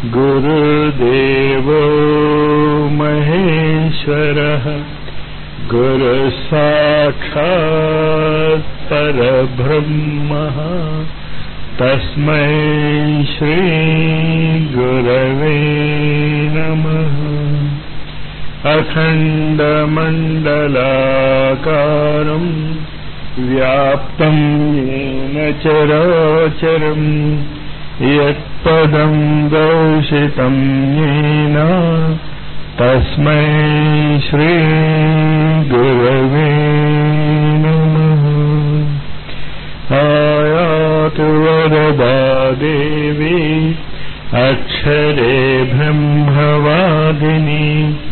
गुरुदेवो महेश्वरः गुरुसाक्षात् परब्रह्मः तस्मै श्रीगुरवे नमः अखण्डमण्डलाकारम् व्याप्तं येन चराचरम् यत्पदं दर्शितं येन तस्मै श्रीगुरवे नमः आयातु वरदा देवी अक्षरे ब्रह्मवादिनी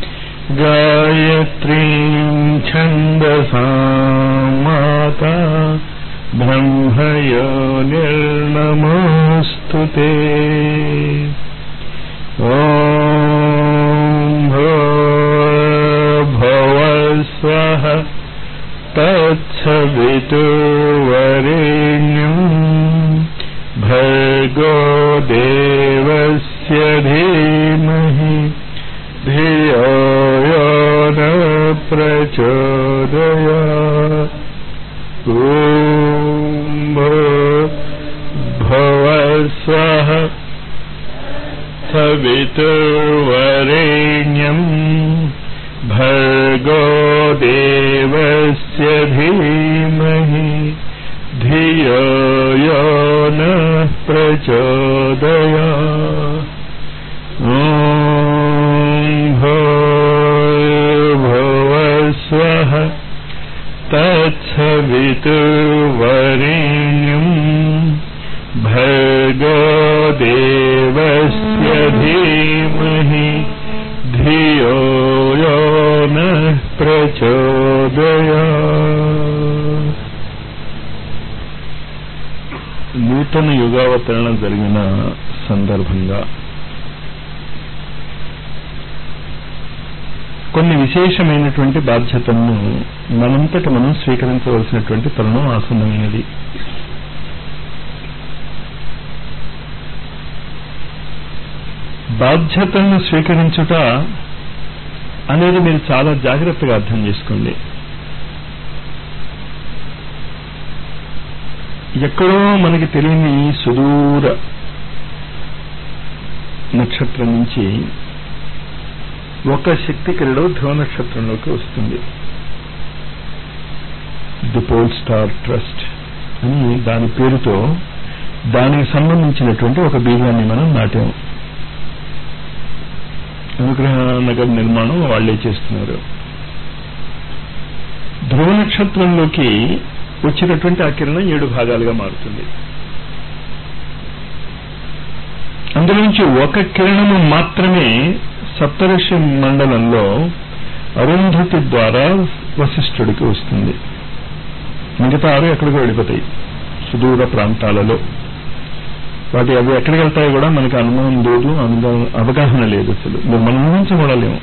गायत्रीं छन्दसा माता ब्रह्मयो निर्नमोऽस्तु ते ॐ भवस्वः तत्सवितुर्वरेण्यम् भर्गो देवस्य धीमहि धियो यो न प्रचोदयात् ॐ भवस्वः सवितुर्वरेण्यम् भर्गो देवस्य धीमहि धियो यो न प्रचोदया ॐ भवस्वः तत्सवितुर्वरेण्यम् भर्गो देवस्य धीमहि धियो यो नः ప్రచోదయా నూతన యుగావతరణ జరిగిన సందర్భంగా కొన్ని విశేషమైనటువంటి బాధ్యతలను మనంతట మనం స్వీకరించవలసినటువంటి తరుణం ఆసన్నమైనది బాధ్యతలను స్వీకరించుట అనేది మీరు చాలా జాగ్రత్తగా అర్థం చేసుకోండి ఎక్కడో మనకి తెలియని సుదూర నక్షత్రం నుంచి ఒక శక్తి కిరణం ధ్రువ నక్షత్రంలోకి వస్తుంది ది పోల్ స్టార్ ట్రస్ట్ అని దాని పేరుతో దానికి సంబంధించినటువంటి ఒక బీజాన్ని మనం నాటాము అనుగ్రహ నగర్ నిర్మాణం వాళ్లే చేస్తున్నారు ధ్రువ నక్షత్రంలోకి వచ్చినటువంటి ఆ కిరణం ఏడు భాగాలుగా మారుతుంది అందులోంచి ఒక కిరణము మాత్రమే సప్తఋషి మండలంలో అరుంధతి ద్వారా వశిష్ఠుడికి వస్తుంది మిగతా ఆరు ఎక్కడికి వెళ్ళిపోతాయి సుదూర ప్రాంతాలలో వాటి అవి ఎక్కడికి వెళ్తాయో కూడా మనకు అనుభవం లేదు అవగాహన లేదు అసలు మనం ఊహించకూడలేము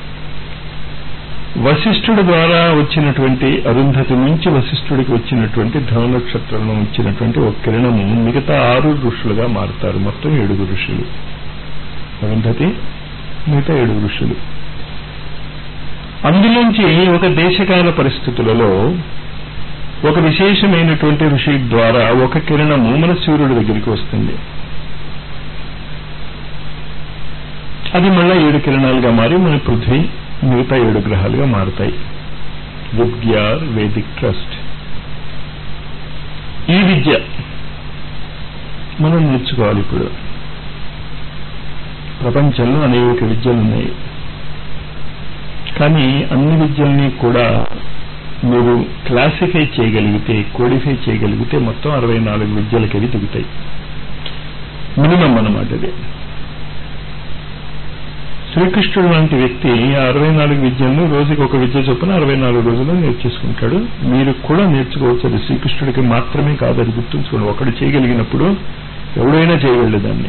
వశిష్ఠుడి ద్వారా వచ్చినటువంటి అరుంధతి నుంచి వశిష్ఠుడికి వచ్చినటువంటి ధవ నక్షత్రంలో వచ్చినటువంటి ఒక కిరణము మిగతా ఆరు ఋషులుగా మారుతారు మొత్తం ఏడుగురు ఋషులు అరుంధతి మిగతా ఏడుగు ఋషులు అందులోంచి ఒక దేశకాల పరిస్థితులలో ఒక విశేషమైనటువంటి ఋషి ద్వారా ఒక కిరణము మన సూర్యుడి దగ్గరికి వస్తుంది అది మళ్ళా ఏడు కిరణాలుగా మారి మన పృథ్వీ మిగతా ఏడు గ్రహాలుగా మారుతాయి విద్యార్ వేదిక్ ట్రస్ట్ ఈ విద్య మనం నేర్చుకోవాలి ఇప్పుడు ప్రపంచంలో అనేక విద్యలు ఉన్నాయి కానీ అన్ని విద్యల్ని కూడా మీరు క్లాసిఫై చేయగలిగితే కోడిఫై చేయగలిగితే మొత్తం అరవై నాలుగు విద్యలకి అవి దిగుతాయి మినిమం అన్నమాట ఇది శ్రీకృష్ణుడు లాంటి వ్యక్తి ఆ అరవై నాలుగు విద్యలను రోజుకి ఒక విద్య చొప్పున అరవై నాలుగు రోజుల్లో నేర్చేసుకుంటాడు మీరు కూడా నేర్చుకోవచ్చు అది శ్రీకృష్ణుడికి మాత్రమే కాదు అది గుర్తుంచుకోండి ఒకడు చేయగలిగినప్పుడు ఎవడైనా చేయగలడు దాన్ని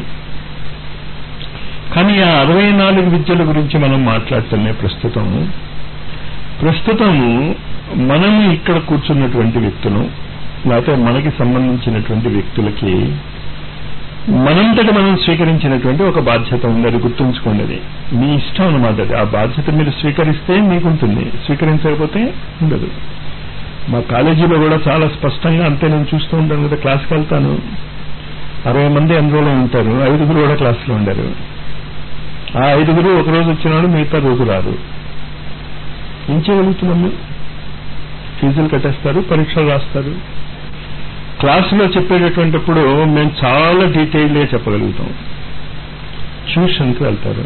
కానీ ఆ అరవై నాలుగు విద్యల గురించి మనం మాట్లాడుతున్నాయి ప్రస్తుతం ప్రస్తుతం మనము ఇక్కడ కూర్చున్నటువంటి వ్యక్తులు లేకపోతే మనకి సంబంధించినటువంటి వ్యక్తులకి మనంతట మనం స్వీకరించినటువంటి ఒక బాధ్యత ఉంది అది గుర్తుంచుకోండి అది మీ ఇష్టం అన్నమాట అది ఆ బాధ్యత మీరు స్వీకరిస్తే మీకుంటుంది స్వీకరించకపోతే ఉండదు మా కాలేజీలో కూడా చాలా స్పష్టంగా అంతే నేను చూస్తూ ఉంటాను కదా క్లాస్కి వెళ్తాను అరవై మంది అందులో ఉంటారు ఐదుగురు కూడా క్లాస్లో ఉండరు ఆ ఐదుగురు ఒక రోజు వచ్చినాడు మిగతా రోజు రాదు ఏం చేయగలుగుతున్నాము ఫీజులు కట్టేస్తారు పరీక్షలు రాస్తారు క్లాసులో చెప్పేటటువంటిప్పుడు మేము చాలా డీటెయిల్గా చెప్పగలుగుతాం ట్యూషన్కి వెళ్తారు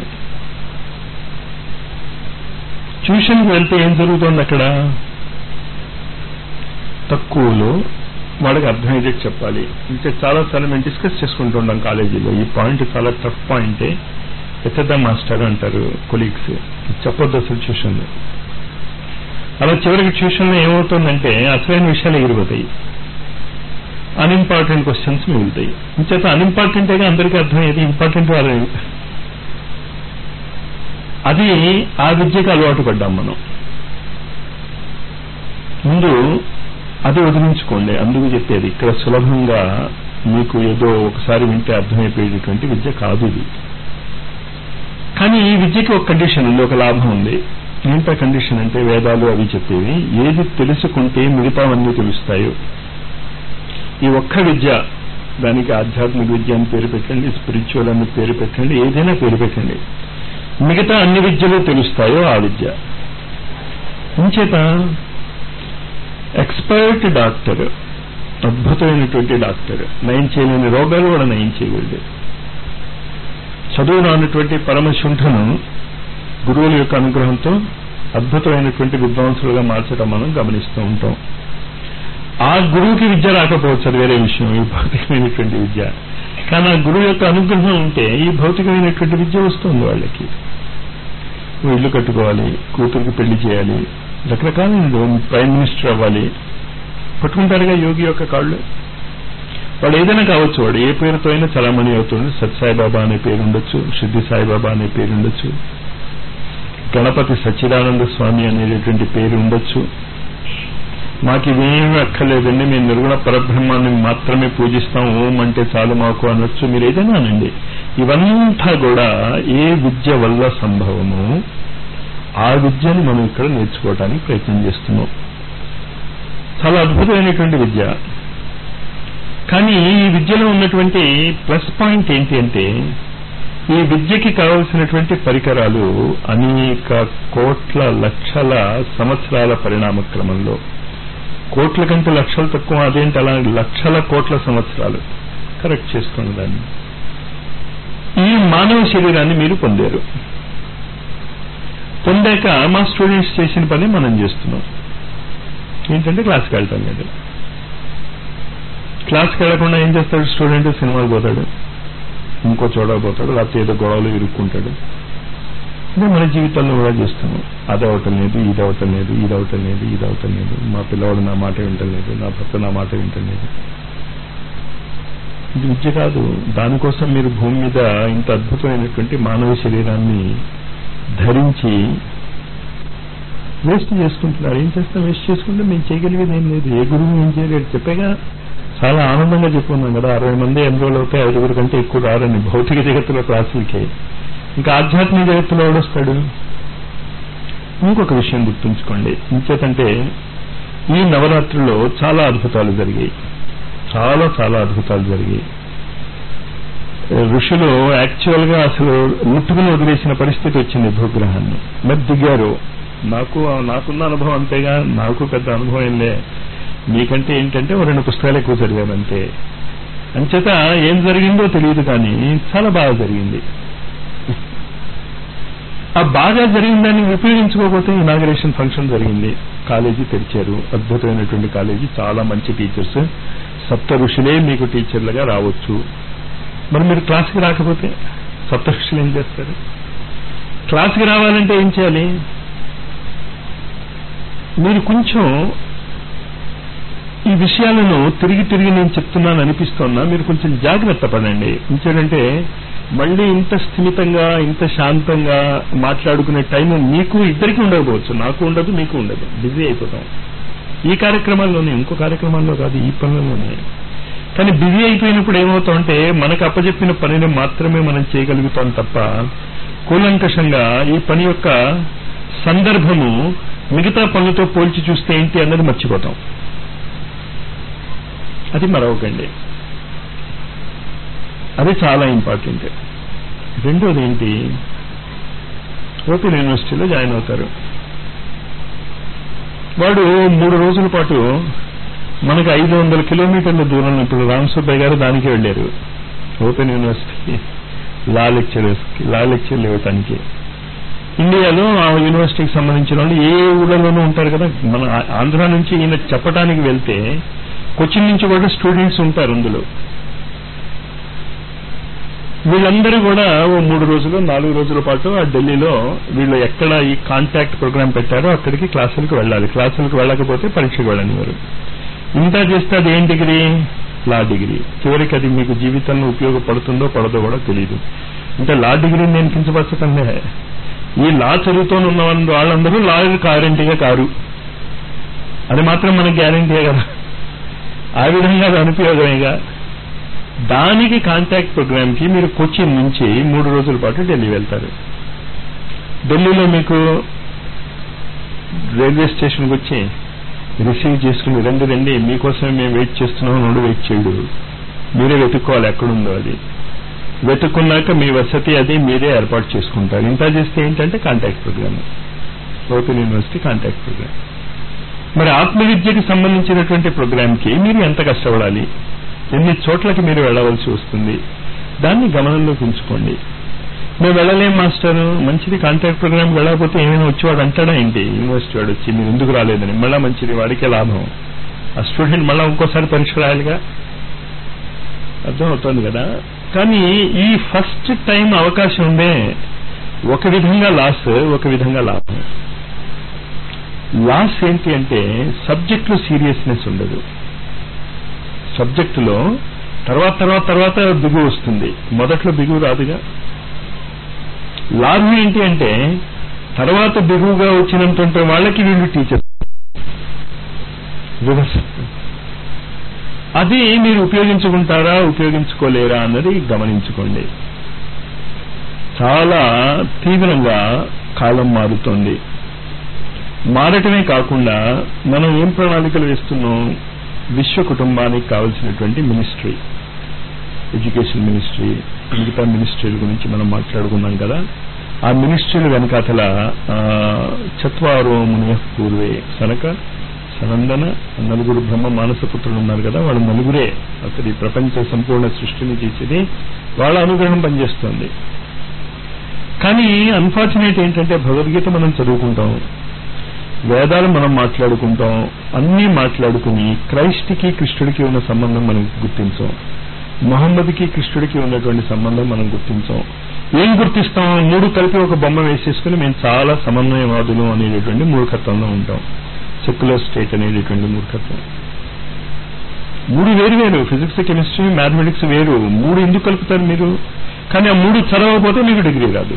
ట్యూషన్కి వెళ్తే ఏం జరుగుతుంది అక్కడ తక్కువలో వాళ్ళకి అర్థమయ్యేది చెప్పాలి ఇంకా చాలాసార్లు మేము డిస్కస్ చేసుకుంటుంటాం కాలేజీలో ఈ పాయింట్ చాలా టఫ్ పాయింటే ఎత్తదా మాస్టర్ అంటారు కొలీగ్స్ చెప్పొద్దు అసలు ట్యూషన్లో అలా చివరికి ట్యూషన్లో ఏమవుతుందంటే అసలైన విషయాలు ఎగిరిపోతాయి అన్ఇంపార్టెంట్ క్వశ్చన్స్ మిగులుతాయి ఇంచేత అన్ఇంపార్టెంటేగా అందరికీ అర్థమయ్యేది ఇంపార్టెంట్ వాళ్ళు అది ఆ విద్యకు అలవాటు పడ్డాం మనం ముందు అది వదిలించుకోండి అందుకు చెప్పేది ఇక్కడ సులభంగా మీకు ఏదో ఒకసారి వింటే అర్థమైపోయేటటువంటి విద్య కాదు ఇది కానీ ఈ విద్యకి ఒక కండిషన్ ఉంది ఒక లాభం ఉంది ఏంటా కండిషన్ అంటే వేదాలు అవి చెప్పేవి ఏది తెలుసుకుంటే మిగతావన్నీ తెలుస్తాయో ఈ ఒక్క విద్య దానికి ఆధ్యాత్మిక విద్య అని పేరు పెట్టండి స్పిరిచువల్ అని పేరు పెట్టండి ఏదైనా పేరు పెట్టండి మిగతా అన్ని విద్యలు తెలుస్తాయో ఆ విద్య ఇంచేత ఎక్స్పర్ట్ డాక్టర్ అద్భుతమైనటువంటి డాక్టర్ నయం చేయలేని రోగాలు కూడా నయం చేయగలడు చదువు రానటువంటి పరమశుంఠను గురువుల యొక్క అనుగ్రహంతో అద్భుతమైనటువంటి విద్వాంసులుగా మార్చడం మనం గమనిస్తూ ఉంటాం ఆ గురువుకి విద్య రాకపోవచ్చు అది వేరే విషయం ఈ భౌతికమైనటువంటి విద్య కానీ ఆ గురువు యొక్క అనుగ్రహం ఉంటే ఈ భౌతికమైనటువంటి విద్య వస్తుంది వాళ్ళకి నువ్వు ఇల్లు కట్టుకోవాలి కూతురికి పెళ్లి చేయాలి రకరకాల ప్రైమ్ మినిస్టర్ అవ్వాలి పట్టుకుంటారుగా యోగి యొక్క కాళ్ళు వాడు ఏదైనా కావచ్చు వాడు ఏ పేరుతో అయినా చలామణి అవుతుంది సత్సాయిబాబా అనే పేరు ఉండొచ్చు సిద్ధి సాయిబాబా అనే పేరు ఉండొచ్చు గణపతి సచ్చిదానంద స్వామి అనేటటువంటి పేరు ఉండొచ్చు మాకు ఇవేమీ అక్కర్లేదండి మేము నిర్గుణ పరబ్రహ్మాన్ని మాత్రమే పూజిస్తాం ఓం అంటే చాలు మాకు అనొచ్చు మీరు ఏదైనా అనండి ఇవంతా కూడా ఏ విద్య వల్ల సంభవము ఆ విద్యను మనం ఇక్కడ నేర్చుకోవడానికి ప్రయత్నం చేస్తున్నాం చాలా అద్భుతమైనటువంటి విద్య కానీ ఈ విద్యలో ఉన్నటువంటి ప్లస్ పాయింట్ ఏంటి అంటే ఈ విద్యకి కావలసినటువంటి పరికరాలు అనేక కోట్ల లక్షల సంవత్సరాల పరిణామ క్రమంలో కోట్ల కంటే లక్షలు తక్కువ అదేంటి అలా లక్షల కోట్ల సంవత్సరాలు కరెక్ట్ చేసుకోండి దాన్ని ఈ మానవ శరీరాన్ని మీరు పొందారు పొందాక మా స్టూడెంట్స్ చేసిన పని మనం చేస్తున్నాం ఏంటంటే క్లాస్కి వెళ్తాం లేదు క్లాస్కి వెళ్లకుండా ఏం చేస్తాడు స్టూడెంట్ సినిమాకి పోతాడు ఇంకో చోట పోతాడు లేకపోతే ఏదో గొడవలు ఇరుక్కుంటాడు ఇదే మన జీవితంలో కూడా చేస్తున్నాం అది అవటం లేదు ఇది అవటం లేదు ఇది అవటం లేదు ఇది అవటం లేదు మా పిల్లవాడు నా మాట వింటం లేదు నా భర్త నా మాట వింటం లేదు ఇది విద్య కాదు దానికోసం మీరు భూమి మీద ఇంత అద్భుతమైనటువంటి మానవ శరీరాన్ని ధరించి వేస్ట్ చేసుకుంటున్నారు ఏం చేస్తాం వేస్ట్ చేసుకుంటే మేము చేయగలిగేది ఏం లేదు ఏ గురువు ఏం చేయలేదు చెప్పేగా చాలా ఆనందంగా చెప్పుకున్నాం కదా అరవై మంది ఎన్రోల్ అవుతే ఐదుగురు కంటే ఎక్కువ రారని భౌతిక జగత్తులో క్లాసులకి ఇంకా ఆధ్యాత్మిక జగత్తులో ఎవడొస్తాడు ఇంకొక విషయం గుర్తుంచుకోండి ఇంచేతంటే ఈ నవరాత్రిలో చాలా అద్భుతాలు జరిగాయి చాలా చాలా అద్భుతాలు జరిగాయి ఋషులు యాక్చువల్ గా అసలు ముట్టుకుని వదిలేసిన పరిస్థితి వచ్చింది భూగ్రహాన్ని మరి దిగారు నాకు నాకున్న అనుభవం అంతేగా నాకు పెద్ద అనుభవం ఏంలే మీకంటే ఏంటంటే ఓ రెండు పుస్తకాలు ఎక్కువ చదివాను అంతే అంచేత ఏం జరిగిందో తెలియదు కానీ చాలా బాగా జరిగింది ఆ బాగా జరిగిన దాన్ని ఉపయోగించుకోకపోతే ఇనాగరేషన్ ఫంక్షన్ జరిగింది కాలేజీ తెరిచారు అద్భుతమైనటువంటి కాలేజీ చాలా మంచి టీచర్స్ సప్త ఋషులే మీకు టీచర్లుగా రావచ్చు మరి మీరు క్లాస్కి రాకపోతే సప్త ఋషులు ఏం చేస్తారు క్లాస్కి రావాలంటే ఏం చేయాలి మీరు కొంచెం ఈ విషయాలను తిరిగి తిరిగి నేను చెప్తున్నాను అనిపిస్తున్నా మీరు కొంచెం జాగ్రత్త పడండి ఎందుకంటే మళ్ళీ ఇంత స్థిమితంగా ఇంత శాంతంగా మాట్లాడుకునే టైం మీకు ఇద్దరికి ఉండకపోవచ్చు నాకు ఉండదు మీకు ఉండదు బిజీ అయిపోతాం ఈ కార్యక్రమాల్లోనే ఇంకో కార్యక్రమాల్లో కాదు ఈ పనులలోనే కానీ బిజీ అయిపోయినప్పుడు ఏమవుతామంటే మనకు అప్పచెప్పిన పనిని మాత్రమే మనం చేయగలుగుతాం తప్ప కూలంకషంగా ఈ పని యొక్క సందర్భము మిగతా పనులతో పోల్చి చూస్తే ఏంటి అన్నది మర్చిపోతాం అది మరొకండి అది చాలా ఇంపార్టెంట్ రెండోది ఏంటి ఓపెన్ యూనివర్సిటీలో జాయిన్ అవుతారు వాడు మూడు రోజుల పాటు మనకు ఐదు వందల కిలోమీటర్ల దూరం ఇప్పుడు రామసుబ్బయ్య గారు దానికి వెళ్ళారు open university law lecturers law లెక్చర్లు ఇవ్వటానికి ఇండియాలో ఆ యూనివర్సిటీకి సంబంధించిన వాళ్ళు ఏ ఊళ్ళలోనూ ఉంటారు కదా మన ఆంధ్ర నుంచి ఈయన చెప్పడానికి వెళ్తే కొచ్చిన్ నుంచి కూడా స్టూడెంట్స్ ఉంటారు అందులో వీళ్ళందరూ కూడా ఓ మూడు రోజులు నాలుగు రోజుల పాటు ఆ ఢిల్లీలో వీళ్ళు ఎక్కడ ఈ కాంటాక్ట్ ప్రోగ్రామ్ పెట్టారో అక్కడికి క్లాసులకు వెళ్ళాలి క్లాసులకు వెళ్ళకపోతే పరీక్షకు వెళ్ళనివారు ఇంత చేస్తే అది ఏం డిగ్రీ లా డిగ్రీ చివరికి అది మీకు జీవితంలో ఉపయోగపడుతుందో పడదో కూడా తెలియదు అంటే లా డిగ్రీని నేను కించపరచటంలే ఈ లా చదువుతూనున్న వాళ్ళందరూ లాయర్ గ్యారంటీగా కారు అది మాత్రం మనకి గ్యారంటీయే కదా ఆ విధంగా అది అనుపయోగమేగా దానికి కాంటాక్ట్ ప్రోగ్రామ్ కి మీరు కొచ్చిన్ నుంచి మూడు రోజుల పాటు ఢిల్లీ వెళ్తారు ఢిల్లీలో మీకు రైల్వే స్టేషన్కి వచ్చి రిసీవ్ చేసుకుని రండి రండి మీకోసమే మేము వెయిట్ చేస్తున్నాం నుండి వెయిట్ చేయడు మీరే వెతుక్కోవాలి ఎక్కడుందో అది వెతుక్కున్నాక మీ వసతి అది మీరే ఏర్పాటు చేసుకుంటారు ఇంత చేస్తే ఏంటంటే contact program open university contact program మరి ఆత్మవిద్యకి సంబంధించినటువంటి ప్రోగ్రామ్కి మీరు ఎంత కష్టపడాలి ఎన్ని చోట్లకి మీరు వెళ్ళవలసి వస్తుంది దాన్ని గమనంలోకి ఉంచుకోండి మేము వెళ్ళలేం మాస్టర్ మంచిది కాంటాక్ట్ ప్రోగ్రామ్ వెళ్ళకపోతే ఏమైనా వచ్చేవాడు అంటాడా ఏంటి యూనివర్సిటీ వాడు వచ్చి మీరు ఎందుకు రాలేదని మళ్ళా మంచిది వాడికే లాభం ఆ స్టూడెంట్ మళ్ళా ఇంకోసారి పరీక్ష రాయాలిగా అర్థం అవుతుంది కదా కానీ ఈ ఫస్ట్ టైం అవకాశం ఉందే ఒక విధంగా లాస్ ఒక విధంగా లాభం లాస్ ఏంటి అంటే సబ్జెక్ట్లో సీరియస్నెస్ ఉండదు సబ్జెక్టులో తర్వాత తర్వాత తర్వాత బిగువు వస్తుంది మొదట్లో బిగువు రాదుగా లాభం ఏంటి అంటే తర్వాత బిగువుగా వచ్చినంత వాళ్ళకి వీళ్ళు టీచర్ అది మీరు ఉపయోగించుకుంటారా ఉపయోగించుకోలేరా అన్నది గమనించుకోండి చాలా తీవ్రంగా కాలం మారుతోంది మారటమే కాకుండా మనం ఏం ప్రణాళికలు వేస్తున్నాం విశ్వ కుటుంబానికి కావలసినటువంటి మినిస్ట్రీ ఎడ్యుకేషన్ మినిస్ట్రీ మిగతా మినిస్ట్రీల గురించి మనం మాట్లాడుకున్నాం కదా ఆ మినిస్ట్రీల వెనకాతల చత్వారో మునియ పూర్వే సనక సనందన నలుగురు బ్రహ్మ మానసపుత్రులు ఉన్నారు కదా వాళ్ళు నలుగురే అసలు ఈ ప్రపంచ సంపూర్ణ సృష్టిని తీసేది వాళ్ళ అనుగ్రహం పనిచేస్తుంది కానీ అన్ఫార్చునేట్ ఏంటంటే భగవద్గీత మనం చదువుకుంటాం వేదాలు మనం మాట్లాడుకుంటాం అన్నీ మాట్లాడుకుని క్రైస్ట్కి కృష్ణుడికి ఉన్న సంబంధం మనం గుర్తించాం మహమ్మద్కి కృష్ణుడికి ఉన్నటువంటి సంబంధం మనం గుర్తించాం ఏం గుర్తిస్తాం మూడు కలిపి ఒక బొమ్మ వేసేసుకుని మేము చాలా సమన్వయవాదులు అనేటటువంటి మూర్ఖత్వంలో ఉంటాం సెక్యులర్ స్టేట్ అనేటటువంటి మూర్ఖత్వం మూడు వేరు వేరు ఫిజిక్స్ కెమిస్ట్రీ మ్యాథమెటిక్స్ వేరు మూడు ఎందుకు కలుపుతారు మీరు కానీ ఆ మూడు చదవకపోతే మీకు డిగ్రీ రాదు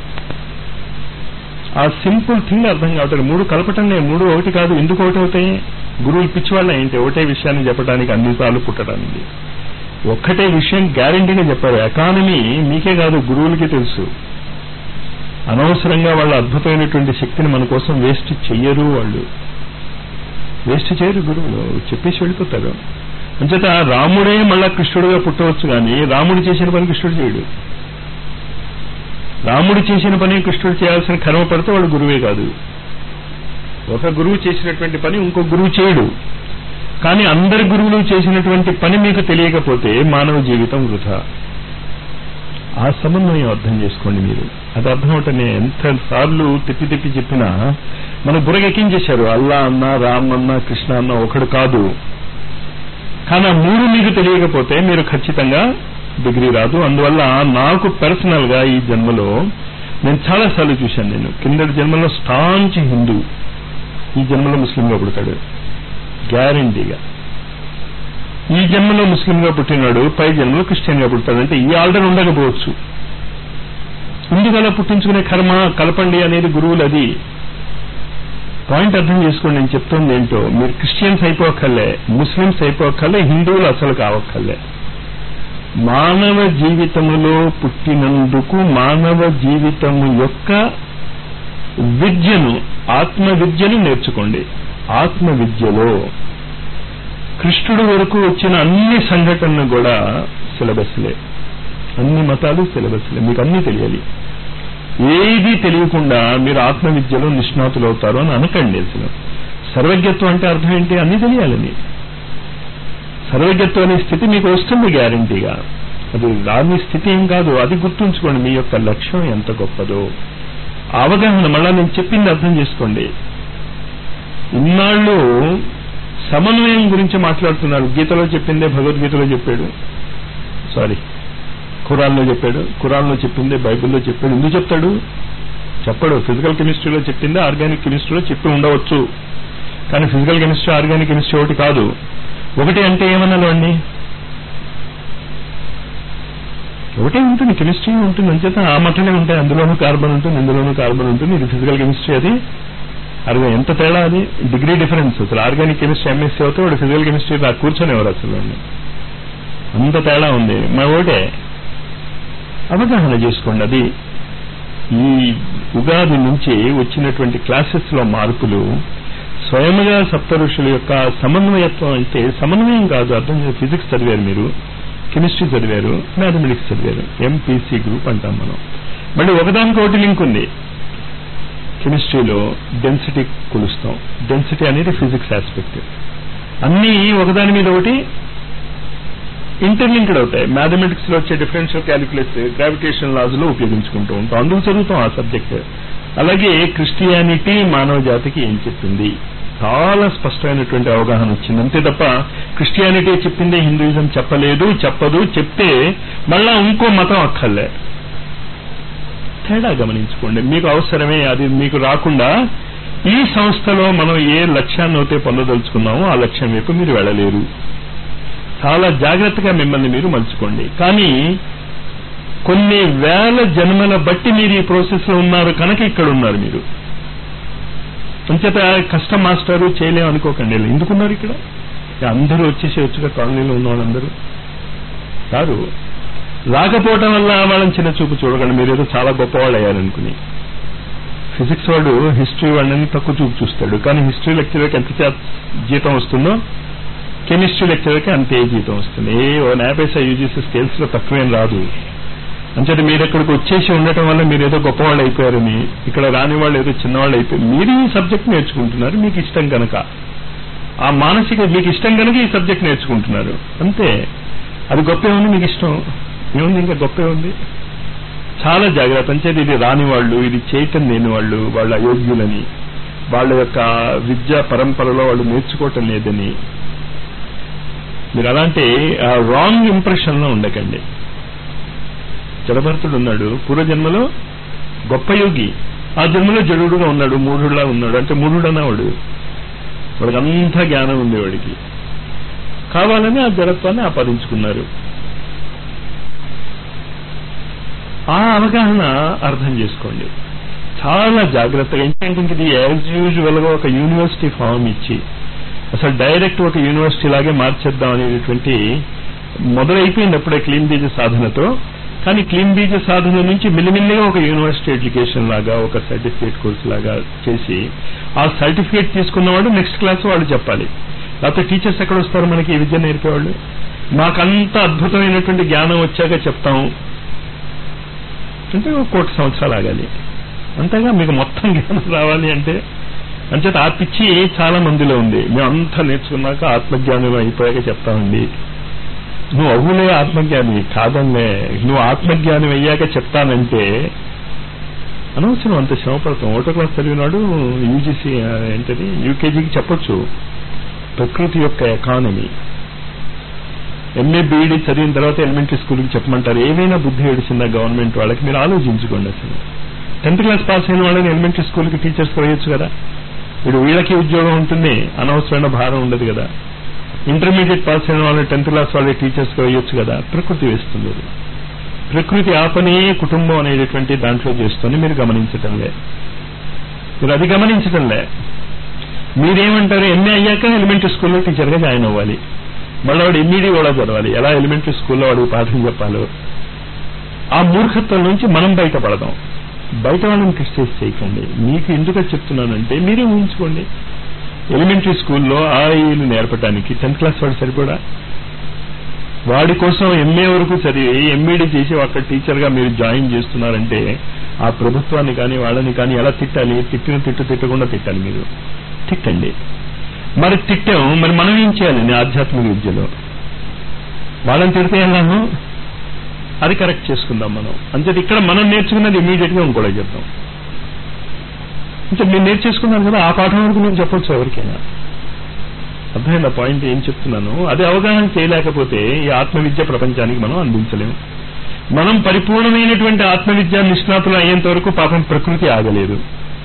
ఆ సింపుల్ థింగ్ అర్థం కావట్లేదు మూడు కలపటంలే మూడు ఒకటి కాదు ఎందుకు ఒకటి అవుతాయి గురువులు పిచ్చివాళ్ళ ఏంటి ఒకటే విషయాన్ని చెప్పడానికి అన్నిసార్లు పుట్టడానికి ఒక్కటే విషయం గ్యారంటీగా చెప్పారు ఎకానమీ మీకే కాదు గురువులకి తెలుసు అనవసరంగా వాళ్ళ అద్భుతమైనటువంటి శక్తిని మన కోసం వేస్ట్ చెయ్యరు వాళ్ళు వేస్ట్ చేయరు గురువులు చెప్పేసి వెళ్ళిపోతారు అంచేత రాముడే మళ్ళా కృష్ణుడుగా పుట్టవచ్చు కానీ రాముడు చేసిన పని కృష్ణుడు చేయడు రాముడు చేసిన పని కృష్ణుడు చేయాల్సిన కర్మ పడితే వాడు గురువే కాదు ఒక గురువు చేసినటువంటి పని ఇంకో గురువు చేయడు కానీ అందరి గురువులు చేసినటువంటి పని మీకు తెలియకపోతే మానవ జీవితం వృధా ఆ సమన్వయం అర్థం చేసుకోండి మీరు అది అర్థం అవటనే ఎంత సార్లు తిప్పి తిప్పి చెప్పినా మన బుర్రగెక్కించేశారు అల్లా అన్న రామ్ అన్న కృష్ణ అన్న ఒకడు కాదు కానీ ఆ మూడు మీకు తెలియకపోతే మీరు ఖచ్చితంగా డిగ్రీ రాదు అందువల్ల నాకు పర్సనల్ గా ఈ జన్మలో నేను చాలా సార్లు చూశాను నేను కిందటి జన్మలో స్టాంచ్ హిందూ ఈ జన్మలో ముస్లింగా పుడతాడు గ్యారంటీగా ఈ జన్మలో ముస్లింగా పుట్టినాడు పై జన్మలో క్రిస్టియన్గా పుడతాడు అంటే ఈ ఆర్డర్ ఉండకపోవచ్చు ఎందుకలా పుట్టించుకునే కర్మ కలపండి అనేది గురువులు అది పాయింట్ అర్థం చేసుకోండి నేను చెప్తుంది ఏంటో మీరు క్రిస్టియన్స్ అయిపోకర్లే ముస్లిమ్స్ అయిపోకర్లే హిందువులు అసలు కావక్కర్లే మానవ జీవితములో పుట్టినందుకు మానవ జీవితము యొక్క విద్యను ఆత్మ విద్యను నేర్చుకోండి ఆత్మ విద్యలో కృష్ణుడు వరకు వచ్చిన అన్ని సంఘటనలు కూడా సిలబస్లే అన్ని మతాలు సిలబస్లే మీకు అన్ని తెలియాలి ఏది తెలియకుండా మీరు ఆత్మ విద్యలో నిష్ణాతులు అవుతారు అని అనకండి అసలు సర్వజ్ఞత్వం అంటే అర్థం ఏంటి అన్ని తెలియాలని సర్వజ్ఞత్వం అనే స్థితి మీకు వస్తుంది గ్యారంటీగా అది రాని స్థితి ఏం కాదు అది గుర్తుంచుకోండి మీ యొక్క లక్ష్యం ఎంత గొప్పదో అవగాహన మళ్ళా నేను చెప్పింది అర్థం చేసుకోండి ఇన్నాళ్ళు సమన్వయం గురించి మాట్లాడుతున్నారు గీతలో చెప్పిందే భగవద్గీతలో చెప్పాడు సారీ ఖురాన్లో చెప్పాడు ఖురాన్లో చెప్పిందే బైబిల్లో చెప్పాడు ఎందుకు చెప్తాడు చెప్పడు ఫిజికల్ కెమిస్ట్రీలో చెప్పిందే ఆర్గానిక్ కెమిస్ట్రీలో చెప్పి ఉండవచ్చు కానీ ఫిజికల్ కెమిస్ట్రీ ఆర్గానిక్ కెమిస్ట్రీ ఒకటి కాదు ఒకటి అంటే ఏమన్నాను అండి ఒకటే ఉంటుంది కెమిస్ట్రీ ఉంటుంది అంచేత ఆ మటనే ఉంటాయి అందులోనూ కార్బన్ ఉంటుంది ఇందులోనూ కార్బన్ ఉంటుంది ఇది ఫిజికల్ కెమిస్ట్రీ అది అరవై ఎంత తేడా అది డిగ్రీ డిఫరెన్స్ అసలు ఆర్గానిక్ కెమిస్ట్రీ ఎంఎస్సీ అవుతే వాడు ఫిజికల్ కెమిస్ట్రీ రా కూర్చొనేవారు అసలు వాడిని. అంత తేడా ఉంది మా ఒకటే అవగాహన చేసుకోండి అది ఈ ఉగాది నుంచి వచ్చినటువంటి క్లాసెస్ లో మార్పులు స్వయముగా సప్త ఋషుల యొక్క సమన్వయత్వం అంటే సమన్వయం కాదు అర్థం ఫిజిక్స్ చదివారు మీరు కెమిస్ట్రీ చదివారు మ్యాథమెటిక్స్ చదివారు ఎంపీసీ గ్రూప్ అంటాం మనం మళ్ళీ ఒకదానికి ఒకటి లింక్ ఉంది కెమిస్ట్రీలో డెన్సిటీ కొలుస్తాం డెన్సిటీ అనేది ఫిజిక్స్ ఆస్పెక్ట్ అన్నీ ఒకదాని మీద ఒకటి ఇంటర్లింక్డ్ అవుతాయి మ్యాథమెటిక్స్ లో వచ్చే డిఫరెన్షియల్ క్యాలిక్యులస్ గ్రావిటేషన్ లాస్ లో ఉపయోగించుకుంటూ ఉంటాం అందుకు చదువుతాం ఆ సబ్జెక్ట్ అలాగే క్రిస్టియానిటీ మానవ జాతికి ఏం చెప్పింది చాలా స్పష్టమైనటువంటి అవగాహన వచ్చింది అంతే తప్ప క్రిస్టియానిటీ చెప్పిందే హిందూయిజం చెప్పలేదు చెప్పదు చెప్తే మళ్ళా ఇంకో మతం అక్కర్లే తేడా గమనించుకోండి మీకు అవసరమే అది మీకు రాకుండా ఈ సంస్థలో మనం ఏ లక్ష్యాన్ని అయితే పొందదలుచుకున్నామో ఆ లక్ష్యం వైపు మీరు వెళ్ళలేరు చాలా జాగ్రత్తగా మిమ్మల్ని మీరు మలుచుకోండి కానీ కొన్ని వేల జన్మల బట్టి మీరు ఈ ప్రాసెస్ లో ఉన్నారు కనుక ఇక్కడ ఉన్నారు మీరు అంచేత కష్టం మాస్టారు చేయలేం అనుకోకండి ఎందుకున్నారు ఇక్కడ అందరూ వచ్చేసి వచ్చుగా కాలనీలో ఉన్న వాళ్ళందరూ కాదు రాకపోవటం వల్ల వాళ్ళని చిన్న చూపు చూడకండి మీరు ఏదో చాలా గొప్పవాళ్ళు అయ్యారనుకుని ఫిజిక్స్ వాడు హిస్టరీ వాళ్ళని తక్కువ చూపు చూస్తాడు కానీ హిస్టరీ లెక్చరర్కి ఎంత చా- జీతం వస్తుందో కెమిస్ట్రీ లెక్చరర్కి అంతే జీతం వస్తుంది ఏ ఓ నాపైసా యూజీసీ స్కేల్స్ లో తక్కువేం రాదు అంచేత మీరు ఇక్కడికి వచ్చేసి ఉండటం వల్ల మీరు ఏదో గొప్పవాళ్ళు అయిపోయారని ఇక్కడ రాని వాళ్ళు ఏదో చిన్నవాళ్ళు అయిపోయారు మీరు ఈ సబ్జెక్ట్ నేర్చుకుంటున్నారు మీకు ఇష్టం కనుక ఆ మానసిక మీకు ఇష్టం కనుక ఈ సబ్జెక్ట్ నేర్చుకుంటున్నారు అంతే అది గొప్ప ఉంది మీకు ఇష్టం ఏముంది ఇంకా గొప్ప ఉంది చాలా జాగ్రత్త అంచేది ఇది రాని వాళ్ళు ఇది చేయటం లేని వాళ్ళు వాళ్ళ అయోగ్యులని వాళ్ళ యొక్క విద్యా పరంపరలో వాళ్ళు నేర్చుకోవటం లేదని మీరు అలాంటి రాంగ్ ఇంప్రెషన్ లో ఉండకండి జడభరతుడు ఉన్నాడు పూర్వజన్మలో గొప్ప యోగి ఆ జన్మలో జడుడుగా ఉన్నాడు మూఢుడులా ఉన్నాడు అంటే మూఢుడు అన్నవాడు వాడికి అంతా జ్ఞానం ఉంది వాడికి కావాలని ఆ జడత్వాన్ని ఆపాదించుకున్నారు ఆ అవగాహన అర్థం చేసుకోండి చాలా జాగ్రత్తగా ఏంటంటే ఇంక ఇది యాజ్ యూజువల్ గా ఒక యూనివర్సిటీ ఫామ్ ఇచ్చి అసలు డైరెక్ట్ ఒక యూనివర్సిటీ లాగే మార్చేద్దాం అనేటువంటి మొదలైపోయింది అప్పుడే క్లీన్ బీజ సాధనతో కానీ క్లీన్ బీజ సాధన నుంచి మిల్లిమిల్లిగా ఒక యూనివర్సిటీ ఎడ్యుకేషన్ లాగా ఒక సర్టిఫికేట్ కోర్స్ లాగా చేసి ఆ సర్టిఫికేట్ తీసుకున్నవాడు నెక్స్ట్ క్లాస్ వాళ్ళు చెప్పాలి లేకపోతే టీచర్స్ ఎక్కడ వస్తారు మనకి ఈ విద్య నేర్పేవాళ్ళు మాకంత అద్భుతమైనటువంటి జ్ఞానం వచ్చాక చెప్తాం అంటే ఒక కోటి సంవత్సరాలు ఆగాలి అంతేగా మీకు మొత్తం జ్ఞానం రావాలి అంటే అంచేత ఆ పిచ్చి చాలా మందిలో ఉంది మేము అంతా నేర్చుకున్నాక ఆత్మజ్ఞానం అయిపోయాక చెప్తామండి నువ్వు అవ్వులే ఆత్మజ్ఞాని కాదన్నే నువ్వు ఆత్మజ్ఞానం అయ్యాక చెప్తానంటే అనవసరం అంత శ్రమ పడతాం ఒకటో క్లాస్ చదివినాడు యూజీసీ ఏంటది యూకేజీకి చెప్పొచ్చు ప్రకృతి యొక్క ఎకానమీ ఎంఏ బీఈడీ చదివిన తర్వాత ఎలిమెంటరీ స్కూల్కి చెప్పమంటారు ఏమైనా బుద్ధి ఏడిచిందా గవర్నమెంట్ వాళ్ళకి మీరు ఆలోచించుకోండి అసలు టెన్త్ క్లాస్ పాస్ అయిన వాళ్ళని ఎలిమెంటరీ స్కూల్కి టీచర్స్ వేయొచ్చు కదా ఇప్పుడు వీళ్ళకి ఉద్యోగం ఉంటుంది అనవసరమైన భారం ఉండదు కదా ఇంటర్మీడియట్ పాస్ అయిన వాళ్ళు టెన్త్ క్లాస్ వాళ్ళ టీచర్స్ వేయొచ్చు కదా ప్రకృతి వేస్తుంది అది ప్రకృతి ఆపనే కుటుంబం అనేటటువంటి దాంట్లో చేస్తుంది మీరు గమనించటంలే మీరు అది గమనించటంలే మీరేమంటారు ఎంఏ అయ్యాక ఎలిమెంటరీ స్కూల్లో టీచర్గా జాయిన్ అవ్వాలి మళ్ళీ వాడు ఎంఈడీ కూడా చదవాలి ఎలా ఎలిమెంటరీ స్కూల్లో వాడికి పాఠం చెప్పాలో ఆ మూర్ఖత్వం నుంచి మనం బయటపడదాం బయట వాళ్ళని క్రిస్టైజ్ చేయకండి మీకు ఎందుకు చెప్తున్నానంటే మీరే ఊహించుకోండి ఎలిమెంటరీ స్కూల్లో ఆయిలు నేర్పడానికి టెన్త్ క్లాస్ వాడు సరిపడా వాడి కోసం ఎంఏ వరకు చదివి ఎంఈడి చేసి అక్కడ టీచర్గా మీరు జాయిన్ చేస్తున్నారంటే ఆ ప్రభుత్వాన్ని కానీ వాళ్ళని కానీ ఎలా తిట్టాలి తిట్టిన తిట్టు తిట్టకుండా తిట్టాలి మీరు తిట్టండి మరి తిట్టాం మరి మనం ఏం చేయాలండి ఆధ్యాత్మిక విద్యలో వాళ్ళని తిడితే ఎలాను అది కరెక్ట్ చేసుకుందాం మనం అంతే ఇక్కడ మనం నేర్చుకున్నది ఇమీడియట్ గా ఇంకోటి చెప్తాం అంటే మీరు నేర్చేసుకున్నారు కదా ఆ పాఠం వరకు నేను చెప్పొచ్చు ఎవరికైనా అర్థమైంది ఆ పాయింట్ ఏం చెప్తున్నాను అది అవగాహన చేయలేకపోతే ఈ ఆత్మవిద్య ప్రపంచానికి మనం అందించలేము మనం పరిపూర్ణమైనటువంటి ఆత్మవిద్య నిష్ణాతులు అయ్యేంత వరకు పాపం ప్రకృతి ఆగలేదు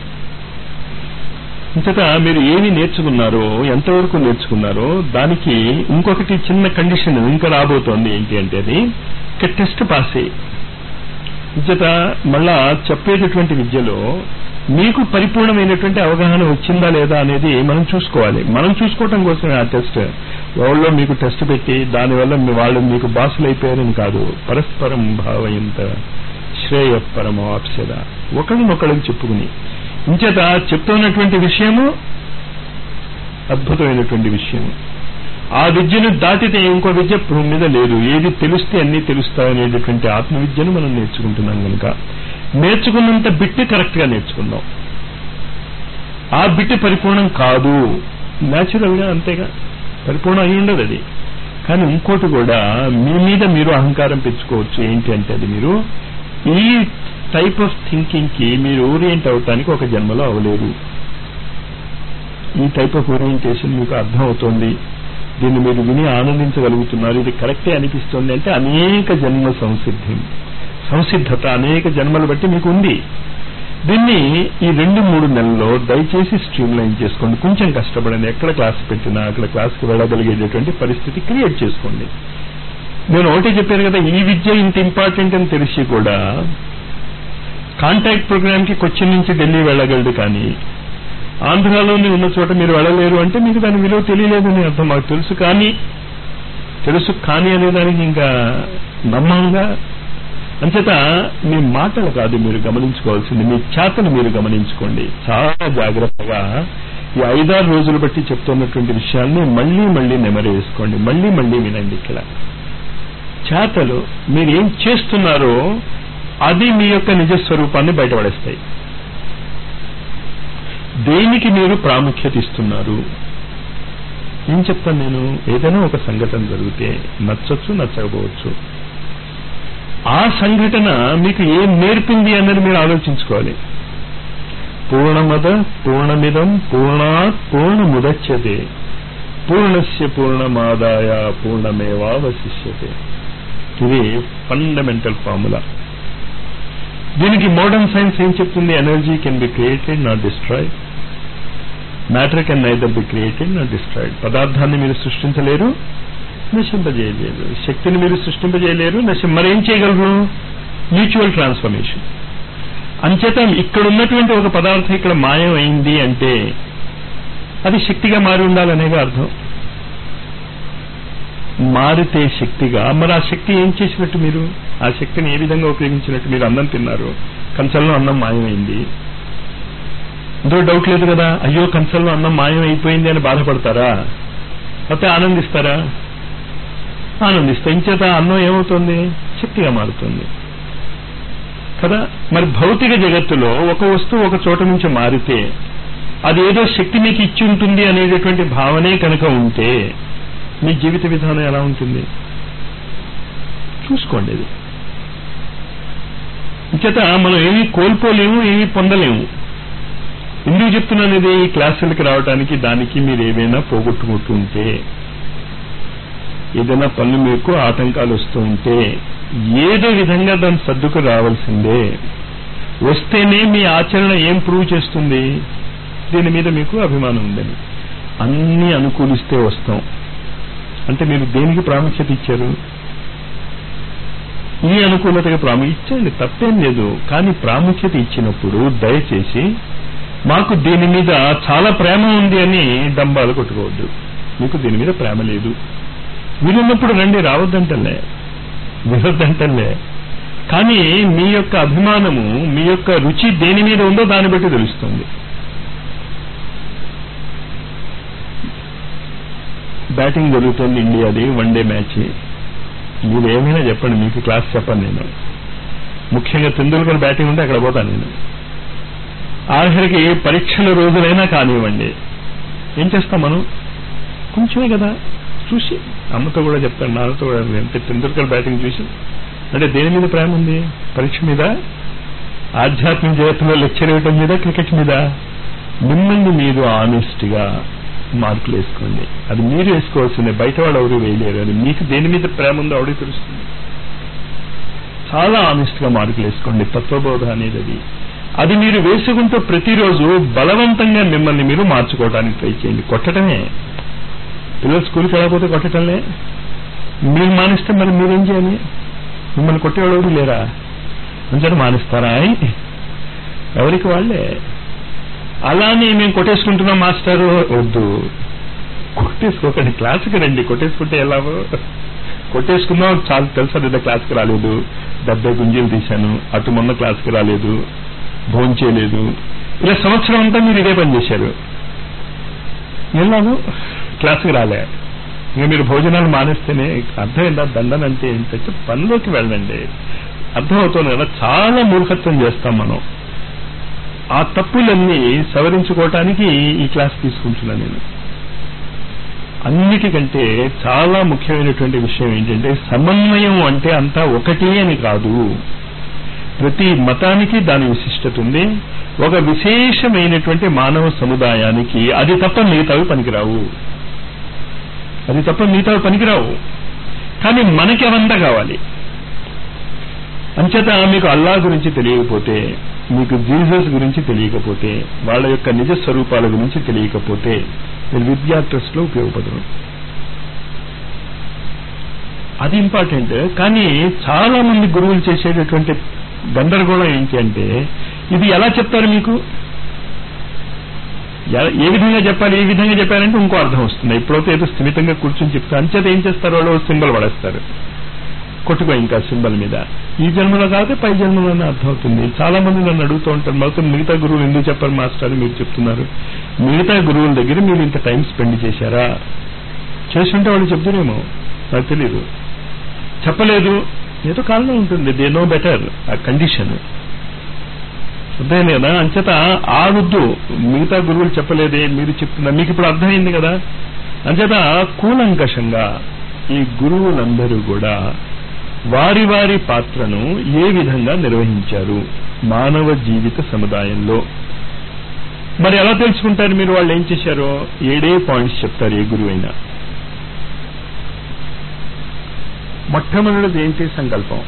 ఇంతట మీరు ఏమి నేర్చుకున్నారో ఎంతవరకు నేర్చుకున్నారో దానికి ఇంకొకటి చిన్న కండిషన్ ఇంకా రాబోతోంది ఏంటి అంటే అది ఇక టెస్ట్ పాస్ అయ్యి ఇంతట మళ్ళా చెప్పేటటువంటి విద్యలో మీకు పరిపూర్ణమైనటువంటి అవగాహన వచ్చిందా లేదా అనేది మనం చూసుకోవాలి మనం చూసుకోవటం కోసమే ఆ టెస్ట్ వాళ్ళలో మీకు టెస్ట్ పెట్టి దానివల్ల మీ వాళ్ళు మీకు బాసులు అయిపోయారని కాదు పరస్పరం భావయంత శ్రేయపరమో అప్సద ఒకరినొకరికి చెప్పుకుని ఇంచేత చెప్తున్నటువంటి విషయము అద్భుతమైనటువంటి విషయం ఆ విద్యను దాటితే ఇంకో విద్య భూమి మీద లేదు ఏది తెలిస్తే అన్ని తెలుస్తాయనేటటువంటి ఆత్మవిద్యను మనం నేర్చుకుంటున్నాం కనుక నేర్చుకున్నంత బిట్టి కరెక్ట్ గా నేర్చుకుందాం ఆ బిట్టి పరిపూర్ణం కాదు న్యాచురల్ గా అంతేగా పరిపూర్ణం అయి ఉండదు అది కానీ ఇంకోటి కూడా మీ మీద మీరు అహంకారం పెంచుకోవచ్చు ఏంటి అంటే అది మీరు ఈ టైప్ ఆఫ్ థింకింగ్ కి మీరు ఓరియంట్ అవటానికి ఒక జన్మలో అవ్వలేదు ఈ టైప్ ఆఫ్ ఓరియంటేషన్ మీకు అర్థం అవుతోంది దీన్ని మీరు విని ఆనందించగలుగుతున్నారు ఇది కరెక్టే అనిపిస్తుంది అంటే అనేక జన్మ సంసిద్ధి సంసిద్ధత అనేక జన్మలు బట్టి మీకు ఉంది దీన్ని ఈ రెండు మూడు నెలల్లో దయచేసి స్ట్రీమ్ లైన్ చేసుకోండి కొంచెం కష్టపడండి ఎక్కడ క్లాస్ పెట్టినా అక్కడ క్లాస్కి వెళ్ళగలిగేటటువంటి పరిస్థితి క్రియేట్ చేసుకోండి నేను ఒకటి చెప్పాను కదా ఈ విద్య ఇంత ఇంపార్టెంట్ అని తెలిసి కూడా కాంటాక్ట్ ప్రోగ్రామ్ కి కొచ్చిన్ నుంచి ఢిల్లీ వెళ్ళగలడు కానీ ఆంధ్రాలోని ఉన్న చోట మీరు వెళ్ళలేరు అంటే మీకు దాని విలువ తెలియలేదని అర్థం మాకు తెలుసు కానీ తెలుసు కానీ అనేదానికి ఇంకా నమ్మంగా అంచేత మీ మాటలు కాదు మీరు గమనించుకోవాల్సింది మీ చేతను మీరు గమనించుకోండి చాలా జాగ్రత్తగా ఈ ఐదారు రోజులు బట్టి చెప్తున్నటువంటి విషయాల్ని మళ్ళీ మళ్ళీ నెమరు వేసుకోండి మళ్ళీ మళ్ళీ వినండి ఇక్కడ చేతలు మీరు ఏం చేస్తున్నారో అది మీ యొక్క నిజస్వరూపాన్ని బయటపడేస్తాయి దేనికి మీరు ప్రాముఖ్యత ఇస్తున్నారు ఏం చెప్తాను నేను ఏదైనా ఒక సంఘటన జరిగితే నచ్చొచ్చు నచ్చకపోవచ్చు ఆ సంఘటన మీకు ఏం నేర్పింది అన్నది మీరు ఆలోచించుకోవాలి పూర్ణమద పూర్ణమిదం పూర్ణాత్ పూర్ణముదచ్యతే పూర్ణస్య పూర్ణమాదాయ పూర్ణమేవావశిష్యతే ఇది ఫండమెంటల్ ఫార్ములా దీనికి మోడర్న్ సైన్స్ ఏం చెప్తుంది energy can be created not destroy matter can neither be created not destroyed పదార్థాన్ని మీరు సృష్టించలేరు నశింపజేయలేరు శక్తిని మీరు సృష్టింపజేయలేరు నశి మరేం చేయగలరు మ్యూచువల్ ట్రాన్స్ఫర్మేషన్ అంచేత ఇక్కడ ఉన్నటువంటి ఒక పదార్థం ఇక్కడ మాయం అయింది అంటే అది శక్తిగా మారి ఉండాలనేగా అర్థం మారితే శక్తిగా మరి ఆ శక్తి ఏం చేసినట్టు మీరు ఆ శక్తిని ఏ విధంగా ఉపయోగించినట్టు మీరు అన్నం తిన్నారు కంచంలో అన్నం మాయమైంది ఇందులో డౌట్ లేదు కదా అయ్యో కంచంలో అన్నం మాయం అయిపోయింది అని బాధపడతారా లేకపోతే ఆనందిస్తారా ఆనందిస్తా ఇంచేత అన్నం ఏమవుతుంది శక్తిగా మారుతుంది కదా మరి భౌతిక జగత్తులో ఒక వస్తువు ఒక చోట నుంచి మారితే అది ఏదో శక్తి మీకు ఇచ్చి ఉంటుంది అనేటటువంటి భావనే కనుక ఉంటే మీ జీవిత విధానం ఎలా ఉంటుంది చూసుకోండి ఇది ఇంచేత మనం ఏమీ కోల్పోలేము ఏమీ పొందలేము ఎందుకు చెప్తున్నాను ఇది ఈ క్లాసులకి రావడానికి దానికి మీరు ఏవైనా పోగొట్టుకుంటుంటే ఏదైనా పనులు మీకు ఆటంకాలు వస్తూ ఉంటే ఏదో విధంగా దాన్ని సర్దుకు రావాల్సిందే వస్తేనే మీ ఆచరణ ఏం ప్రూవ్ చేస్తుంది దీని మీద మీకు అభిమానం ఉందని అన్ని అనుకూలిస్తే వస్తాం అంటే మీరు దేనికి ప్రాముఖ్యత ఇచ్చారు ఈ అనుకూలతగా ప్రాముఖ్యత ఇచ్చండి తప్పేం లేదు కానీ ప్రాముఖ్యత ఇచ్చినప్పుడు దయచేసి మాకు దీని మీద చాలా ప్రేమ ఉంది అని డంబాలు కొట్టుకోవద్దు మీకు దీని మీద ప్రేమ లేదు వీలున్నప్పుడు రండి రావద్దంటలే వినొద్దంటలే కానీ మీ యొక్క అభిమానము మీ యొక్క రుచి దేని మీద ఉందో దాన్ని బట్టి తెలుస్తుంది బ్యాటింగ్ జరుగుతుంది ఇండియాది వన్ డే మ్యాచ్ మీరు ఏమైనా చెప్పండి మీకు క్లాస్ చెప్పను నేను ముఖ్యంగా తెందుల్కర్ బ్యాటింగ్ ఉంటే అక్కడ పోతాను నేను ఆఖరికి పరీక్షల రోజులైనా కానివ్వండి ఏం చేస్తాం మనం కొంచెమే కదా చూసి అమ్మతో కూడా చెప్తాను నాన్నతో కూడా ఎంత తెందుల్కర్ బ్యాటింగ్ చూసి అంటే దేని మీద ప్రేమ ఉంది పరీక్ష మీద ఆధ్యాత్మిక జీవితంలో లెక్చర్ ఇవ్వటం మీద క్రికెట్ మీద మిమ్మల్ని మీరు ఆనెస్ట్గా మార్కులు వేసుకోండి అది మీరు వేసుకోవాల్సిందే బయట వాళ్ళు ఎవరు వేయలేరు అది మీకు దేని మీద ప్రేమ ఉందో ఆవిడే తెలుస్తుంది చాలా ఆనెస్ట్ గా మార్కులు వేసుకోండి తత్వబోధ అనేది అది అది మీరు వేసుకుంటూ ప్రతిరోజు బలవంతంగా మిమ్మల్ని మీరు మార్చుకోవడానికి ట్రై చేయండి కొట్టడమే పిల్లలు స్కూల్కి వెళ్ళకపోతే కొట్టడంలే మీరు మానిస్తే మరి మీరేం చేయాలి మిమ్మల్ని కొట్టేవాడు ఎవరు లేరా అంతేనా మానిస్తారా ఎవరికి వాళ్ళే అలానే మేము కొట్టేసుకుంటున్నాం మాస్టారు వద్దు కొట్టేసుకోకండి క్లాస్కి రండి కొట్టేసుకుంటే ఎలాగో కొట్టేసుకుందాం చాలా తెలుసా లేదా క్లాస్కి రాలేదు డెబ్బై గుంజీలు తీశాను అటు మొన్న క్లాస్కి రాలేదు భోజనం చేయలేదు ఇలా సంవత్సరం అంతా మీరు ఇదే పని చేశారు ఎలాగో క్లాస్కి రాలే ఇంకా మీరు భోజనాలు మానేస్తేనే అర్థమైందా దండన అంటే ఏంటంటే పనిలోకి వెళ్ళండి అర్థమవుతుంది కదా చాలా మూర్ఖత్వం చేస్తాం మనం ఆ తప్పులన్నీ సవరించుకోవటానికి ఈ క్లాస్ తీసుకుంటున్నాను నేను అన్నిటికంటే చాలా ముఖ్యమైనటువంటి విషయం ఏంటంటే సమన్వయం అంటే అంతా ఒకటి అని కాదు ప్రతి మతానికి దాని విశిష్టత ఉంది ఒక విశేషమైనటువంటి మానవ సముదాయానికి అది తప్ప మిగతావి పనికిరావు అది తప్ప మిగతావి పనికిరావు కానీ మనకి అవంతా కావాలి అంచేత మీకు అల్లా గురించి తెలియకపోతే మీకు జీసస్ గురించి తెలియకపోతే వాళ్ళ యొక్క నిజ స్వరూపాల గురించి తెలియకపోతే మీరు విద్యా ట్రస్ట్ లో ఉపయోగపడరు అది ఇంపార్టెంట్ కానీ చాలా మంది గురువులు చేసేటటువంటి గందరగోళం ఏంటి అంటే ఇది ఎలా చెప్తారు మీకు ఎ- ఏ విధంగా చెప్పాలి ఏ విధంగా చెప్పారంటే ఇంకో అర్థం వస్తుంది ఇప్పుడైతే ఏదో స్థిమితంగా కూర్చొని చెప్తారు అంచేత ఏం చేస్తారు వాళ్ళు సింబల్ పడేస్తారు కొట్టుకో ఇంకా సింబల్ మీద ఈ జన్మలో కాకపోతే పై జన్మలోనే అర్థమవుతుంది చాలా మంది నన్ను అడుగుతూ ఉంటారు మొత్తం మిగతా గురువులు ఎందుకు చెప్పారు మాస్టర్ అని మీరు చెప్తున్నారు మిగతా గురువుల దగ్గర మీరు ఇంత టైం స్పెండ్ చేశారా చేస్తుంటే వాళ్ళు చెప్తారేమో నాకు తెలియదు చెప్పలేదు ఏదో కారణం ఉంటుంది దే నో బెటర్ ఆ కండిషన్ అర్థమైంది కదా అంచేత ఆగొద్దు మిగతా గురువులు చెప్పలేదే మీరు చెప్తున్నారు మీకు ఇప్పుడు అర్థమైంది కదా అంచేత కూలంకషంగా ఈ గురువులందరూ కూడా వారి వారి పాత్రను ఏ విధంగా నిర్వహించారు మానవ జీవిత సముదాయంలో మరి ఎలా తెలుసుకుంటారు మీరు వాళ్ళు ఏం చేశారో ఏడే పాయింట్స్ చెప్తారు ఏ గురువు అయినా మొట్టమొదటిది ఏంటి సంకల్పం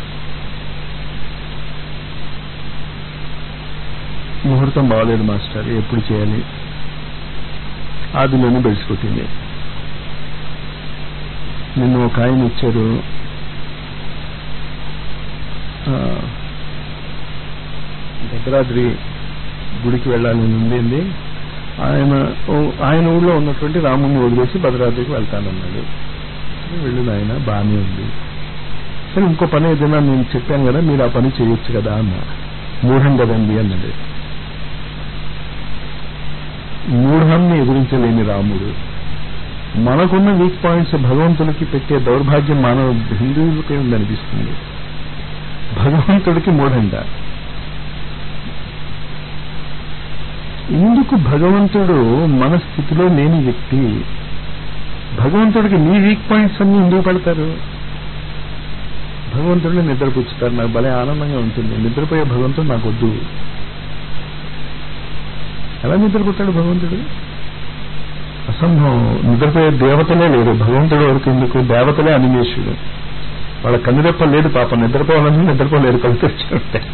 ముహూర్తం బాగలేదు మాస్టర్ ఎప్పుడు చేయాలి ఆదిలోనే బెడిసికొట్టింది నిన్న ఒక ఆయన ఇచ్చారు ఆ, భద్రాద్రి గుడికి వెళ్ళాలని ఉండింది ఆయన ఓ- ఆయన ఊళ్ళో ఉన్నటువంటి రాముని వదిలేసి భద్రాద్రికి వెళ్తానన్నాడు వెళ్ళిన ఆయన బాగానే ఉంది సరే ఇంకో పని ఏదైనా నేను చెప్పాను కదా మీరు ఆ పని చేయొచ్చు కదా అన్న మూఢం కదండి అన్నది మూఢాన్ని ఎదిరించలేని రాముడు మనకున్న వీక్ పాయింట్స్ భగవంతుడికి పెట్టే దౌర్భాగ్యం మానవ హిందువులకే ఉందనిపిస్తుంది భగవంతుడికి మూఢంట ఎందుకు భగవంతుడు మన స్థితిలో లేని వ్యక్తి భగవంతుడికి మీ వీక్ పాయింట్స్ అన్ని ఎందుకు పడతారు భగవంతుడిని నిద్రపుచ్చుతారు నాకు భలే ఆనందంగా ఉంటుంది నిద్రపోయే భగవంతుడు నాకు వద్దు ఎలా నిద్రపుట్టాడు భగవంతుడు అసంభవం నిద్రపోయే దేవతలే లేరు భగవంతుడు వరకు ఎందుకు దేవతలే అనిమేషుడు వాళ్ళ కన్నురెప్ప లేదు పాపం నిద్రపోవాలని నిద్రపోలేరు కళ్ళు తెరిచి ఉంటాయి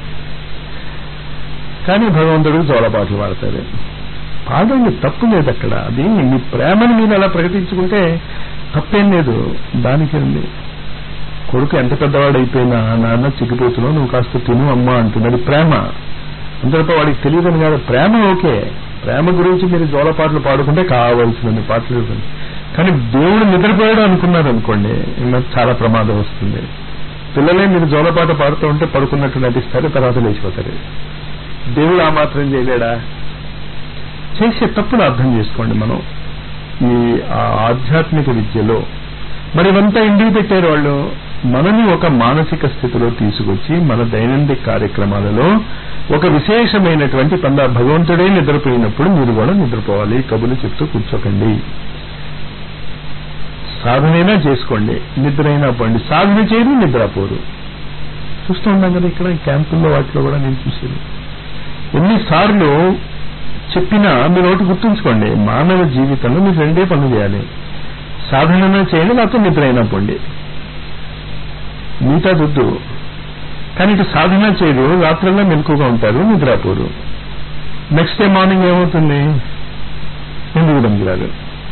కానీ భగవంతుడికి జోలపాటలు పాడతారు పాడండి తప్పు లేదు అక్కడ అది మీ ప్రేమను మీరు అలా ప్రకటించుకుంటే తప్పేం లేదు దానికి ఉంది కొడుకు ఎంత పెద్దవాడు అయిపోయినా నాన్న చిక్కిపోతున్నావు నువ్వు కాస్త తిను అమ్మా అంటున్నాడు ప్రేమ అందరితో వాడికి తెలియదని కాదు ప్రేమ ఓకే ప్రేమ గురించి మీరు జోలపాటలు పాడుకుంటే కావాల్సినన్ని పాటలు ఇవ్వండి కానీ దేవుడు నిద్రపోయాడు అనుకున్నారు అనుకోండి ఇంకా చాలా ప్రమాదం వస్తుంది పిల్లలే మీరు జోలపాట పాడుతూ ఉంటే పడుకున్నట్టు నటిస్తారు తర్వాత లేచిపోతారు దేవుడు ఆ మాత్రం చేయలేడా చేసే తప్పులు అర్థం చేసుకోండి మనం ఈ ఆ ఆధ్యాత్మిక విద్యలో మరి ఇవంతా ఎందుకు పెట్టారు వాళ్ళు మనని ఒక మానసిక స్థితిలో తీసుకొచ్చి మన దైనందిక కార్యక్రమాలలో ఒక విశేషమైనటువంటి పంద భగవంతుడే నిద్రపోయినప్పుడు మీరు కూడా నిద్రపోవాలి కబులు చెప్తూ కూర్చోకండి సాధనైనా చేసుకోండి నిద్రైనా పోండి సాధన చేయరు నిద్రపోరు చూస్తూ ఉన్నాం కదా ఇక్కడ క్యాంపుల్లో వాటిలో కూడా నేను చూసేది ఎన్నిసార్లు చెప్పినా మీరు ఒకటి గుర్తుంచుకోండి మానవ జీవితంలో మీరు రెండే పనులు చేయాలి సాధన చేయండి లేకపోతే నిద్ర అయినా పోండి మిగతా దుద్దు కానీ ఇటు సాధన చేయరు రాత్రుల్లో మెలకుగా ఉంటారు నిద్రపోరు నెక్స్ట్ డే మార్నింగ్ ఏమవుతుంది ఎందుకు దంగిలాలు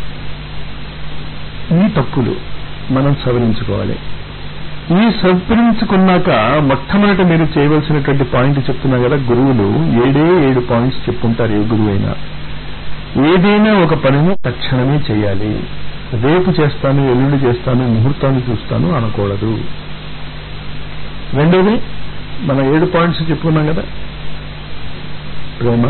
ఈ తప్పులు మనం సవరించుకోవాలి ఈ సవరించుకున్నాక మొట్టమొదట మీరు చేయవలసినటువంటి పాయింట్ చెప్తున్నా కదా గురువులు ఏడే ఏడు పాయింట్స్ చెప్పుంటారు ఏ గురువు అయినా ఏదైనా ఒక పనిని తక్షణమే చేయాలి రేపు చేస్తాను ఎల్లుండి చేస్తాను ముహూర్తాన్ని చూస్తాను అనకూడదు రెండోది మన ఏడు పాయింట్స్ చెప్పుకున్నాం కదా ప్రేమ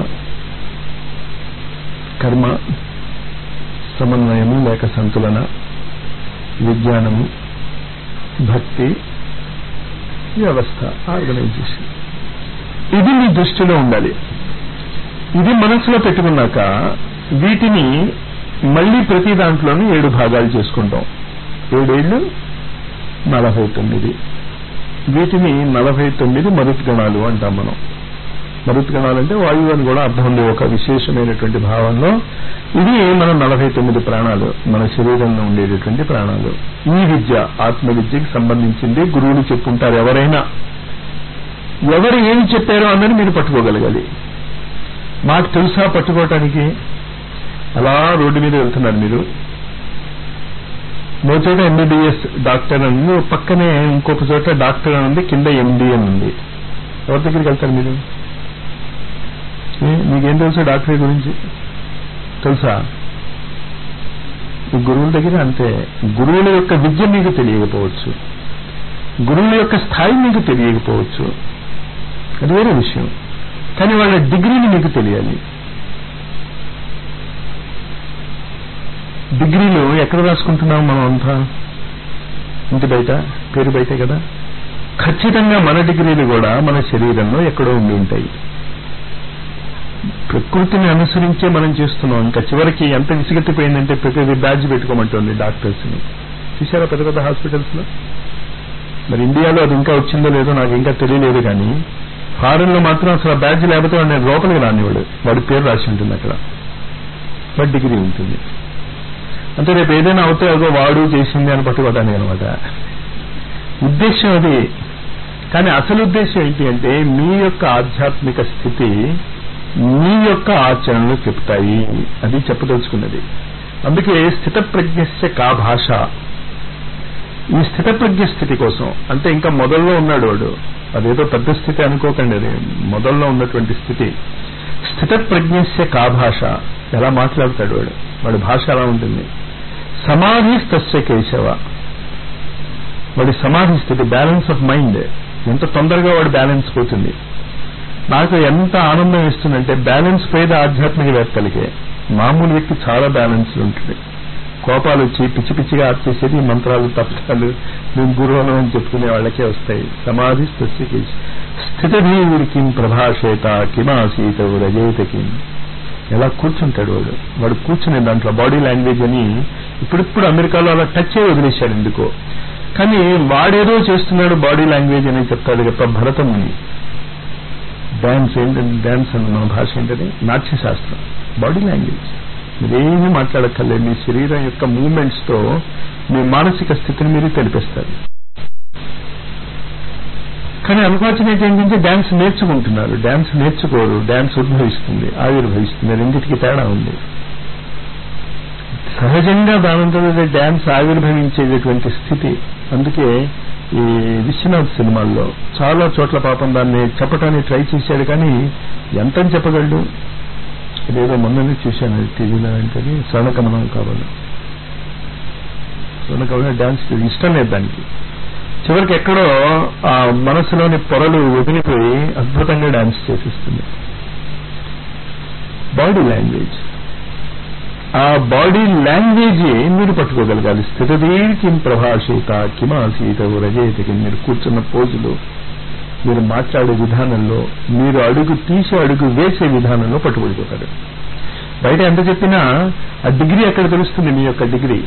కర్మ సమన్వయము లేక సంతులన విజ్ఞానము భక్తి వ్యవస్థ ఆర్గనైజేషన్ ఇది మీ దృష్టిలో ఉండాలి ఇది మనసులో పెట్టుకున్నాక వీటిని మళ్ళీ ప్రతి దాంట్లోనూ ఏడు భాగాలు చేసుకుంటాం ఏడేళ్లు నలభై తొమ్మిది వీటిని నలభై తొమ్మిది మరుద్గణాలు అంటాం మనం మరుద్గణాలు అంటే వాయువు అని కూడా అర్థం ఉంది ఒక విశేషమైనటువంటి భావంలో ఇది మన నలభై తొమ్మిది ప్రాణాలు మన శరీరంలో ఉండేటటువంటి ప్రాణాలు ఈ విద్య ఆత్మ విద్యకి సంబంధించింది గురువులు చెప్పుంటారు ఎవరైనా ఎవరు ఏమి చెప్పారో అన్నది మీరు పట్టుకోగలగాలి మాకు తెలుసా పట్టుకోవటానికి అలా రోడ్డు మీద వెళ్తున్నారు మీరు మో చోట ఎంబీబీఎస్ డాక్టర్ అని ఉంది పక్కనే ఇంకొక చోట డాక్టర్ అని ఉంది కింద ఎండి అని ఉంది ఎవరి దగ్గరికి వెళ్తారు మీరు మీకేం తెలుసు డాక్టరీ గురించి తెలుసా ఈ గురువుల దగ్గర అంతే గురువుల యొక్క విద్య మీకు తెలియకపోవచ్చు గురువుల యొక్క స్థాయి మీకు తెలియకపోవచ్చు అది వేరే విషయం కానీ వాళ్ళ డిగ్రీని మీకు తెలియాలి డిగ్రీలు ఎక్కడ రాసుకుంటున్నాం మనం అంతా ఇంటి బయట పేరు బయటే కదా ఖచ్చితంగా మన డిగ్రీలు కూడా మన శరీరంలో ఎక్కడో ఉండి ఉంటాయి ప్రకృతిని అనుసరించే మనం చేస్తున్నాం ఇంకా చివరికి ఎంత విసిగెత్తిపోయిందంటే ప్రతిదీ బ్యాడ్జ్ పెట్టుకోమంటుంది డాక్టర్స్ ని చూసారా పెద్ద పెద్ద హాస్పిటల్స్ లో మరి ఇండియాలో అది ఇంకా వచ్చిందో లేదో నాకు ఇంకా తెలియలేదు కానీ ఫారెన్ లో మాత్రం అసలు ఆ బ్యాడ్జ్ లేకపోతే వాడు నేను లోపలికి రానివాడు వాడి పేరు రాసి ఉంటుంది అక్కడ వాడి డిగ్రీ ఉంటుంది అంటే రేపు ఏదైనా అవుతే అదో వాడు చేసింది అని పట్టుకోవడానికి అనమాట ఉద్దేశం అది కానీ అసలు ఉద్దేశం ఏంటి అంటే మీ యొక్క ఆధ్యాత్మిక స్థితి మీ యొక్క ఆచరణలు చెప్తాయి అది చెప్పదలుచుకున్నది అందుకే స్థితప్రజ్ఞస్య కా భాష ఈ స్థితప్రజ్ఞ స్థితి కోసం అంటే ఇంకా మొదల్లో ఉన్నాడు వాడు అదేదో పెద్ద స్థితి అనుకోకండి అది మొదల్లో ఉన్నటువంటి స్థితి స్థితప్రజ్ఞస్య కా భాష ఎలా మాట్లాడతాడు వాడు వాడి భాష ఎలా ఉంటుంది సమాధి స్తస్య కేశవ వాడి సమాధి స్థితి బ్యాలెన్స్ ఆఫ్ మైండ్ ఎంత తొందరగా వాడు బ్యాలెన్స్ పోతుంది నాకు ఎంత ఆనందం ఇస్తుందంటే బ్యాలెన్స్ పోయేది ఆధ్యాత్మిక వేత్తలకే మామూలు వ్యక్తి చాలా బ్యాలెన్స్ ఉంటుంది కోపాలు వచ్చి పిచ్చి పిచ్చిగా ఆర్చేసేది ఈ మంత్రాలు తత్వాలు మేము గురువులు అని చెప్పుకునే వాళ్ళకే వస్తాయి సమాధి స్థితికి స్థితధీవుడికి ప్రభాషేత కిమాసీత రజయిత కిం ఎలా కూర్చుంటాడు వాడు వాడు కూర్చునే దాంట్లో బాడీ లాంగ్వేజ్ అని ఇప్పుడిప్పుడు అమెరికాలో అలా టచ్ అయ్యి వదిలేశాడు ఎందుకో కానీ వాడేదో చేస్తున్నాడు బాడీ లాంగ్వేజ్ అని చెప్తాడు తప్ప భరతముని డాన్స్ ఏంటంటే డాన్స్ అని మన భాష ఏంటది నాట్యశాస్త్రం బాడీ లాంగ్వేజ్ మీరేమీ మాట్లాడక్కర్లేదు మీ శరీరం యొక్క మూమెంట్స్ తో మీ మానసిక స్థితిని మీరు తెలిపిస్తారు కానీ అన్ఫార్చునేట్ ఏంటంటే డాన్స్ నేర్చుకుంటున్నారు డాన్స్ నేర్చుకోరు డాన్స్ ఉద్భవిస్తుంది ఆవిర్భవిస్తుంది రెండింటికి తేడా ఉంది సహజంగా దానంతో డాన్స్ ఆవిర్భవించేటటువంటి స్థితి అందుకే ఈ విశ్వనాథ్ సినిమాల్లో చాలా చోట్ల పాపం దాన్ని చెప్పడానికి ట్రై చేశాడు కానీ ఎంత అని చెప్పగలడు ఇదేదో మొన్ననే చూశాను టీవీలో ఏంటది స్వర్ణకమనం కావాలి స్వర్ణకమనం డాన్స్ ఇష్టం లేదు దానికి చివరికి ఎక్కడో ఆ మనసులోని పొరలు వదిలిపోయి అద్భుతంగా డాన్స్ చేసిస్తుంది బాడీ లాంగ్వేజ్ ఆ బాడీ లాంగ్వేజ్ మీరు పట్టుకోగలగాలి స్థితదీ కిం ప్రభాషిత కిమాసీత రజయితకి మీరు కూర్చున్న పోజులో మీరు మాట్లాడే విధానంలో మీరు అడుగు తీసే అడుగు వేసే విధానంలో పట్టుబడిపోతారు బయట ఎంత చెప్పినా ఆ డిగ్రీ ఎక్కడ తెలుస్తుంది మీ యొక్క డిగ్రీ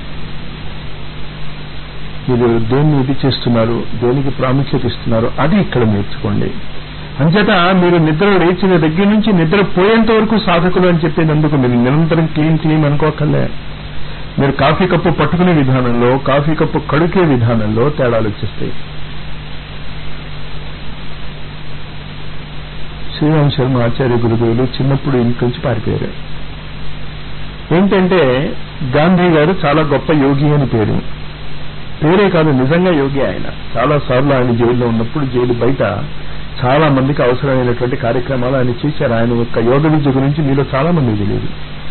మీరు దేన్ని ఇది చేస్తున్నారు దేనికి ప్రాముఖ్యత ఇస్తున్నారు అది ఇక్కడ నేర్చుకోండి అంచేత మీరు నిద్ర లేచిన దగ్గర నుంచి నిద్ర పోయేంత వరకు సాధకులు అని చెప్పేందుకు మీరు నిరంతరం క్లీన్ క్లీన్ అనుకోకర్లే మీరు కాఫీ కప్పు పట్టుకునే విధానంలో కాఫీ కప్పు కడుకే విధానంలో తేడాలు వచ్చేస్తాయి శ్రీరామ్ శర్మ ఆచార్య గురుదేవులు చిన్నప్పుడు ఇంటి నుంచి పారిపోయారు ఏంటంటే గాంధీ గారు చాలా గొప్ప యోగి అని పేరు పేరే కాదు నిజంగా యోగి ఆయన చాలా సార్లు ఆయన జైల్లో ఉన్నప్పుడు జైలు బయట చాలా మందికి అవసరమైనటువంటి కార్యక్రమాలు ఆయన చేశారు ఆయన యొక్క యోగ విద్య గురించి మీలో చాలా మంది తెలియదు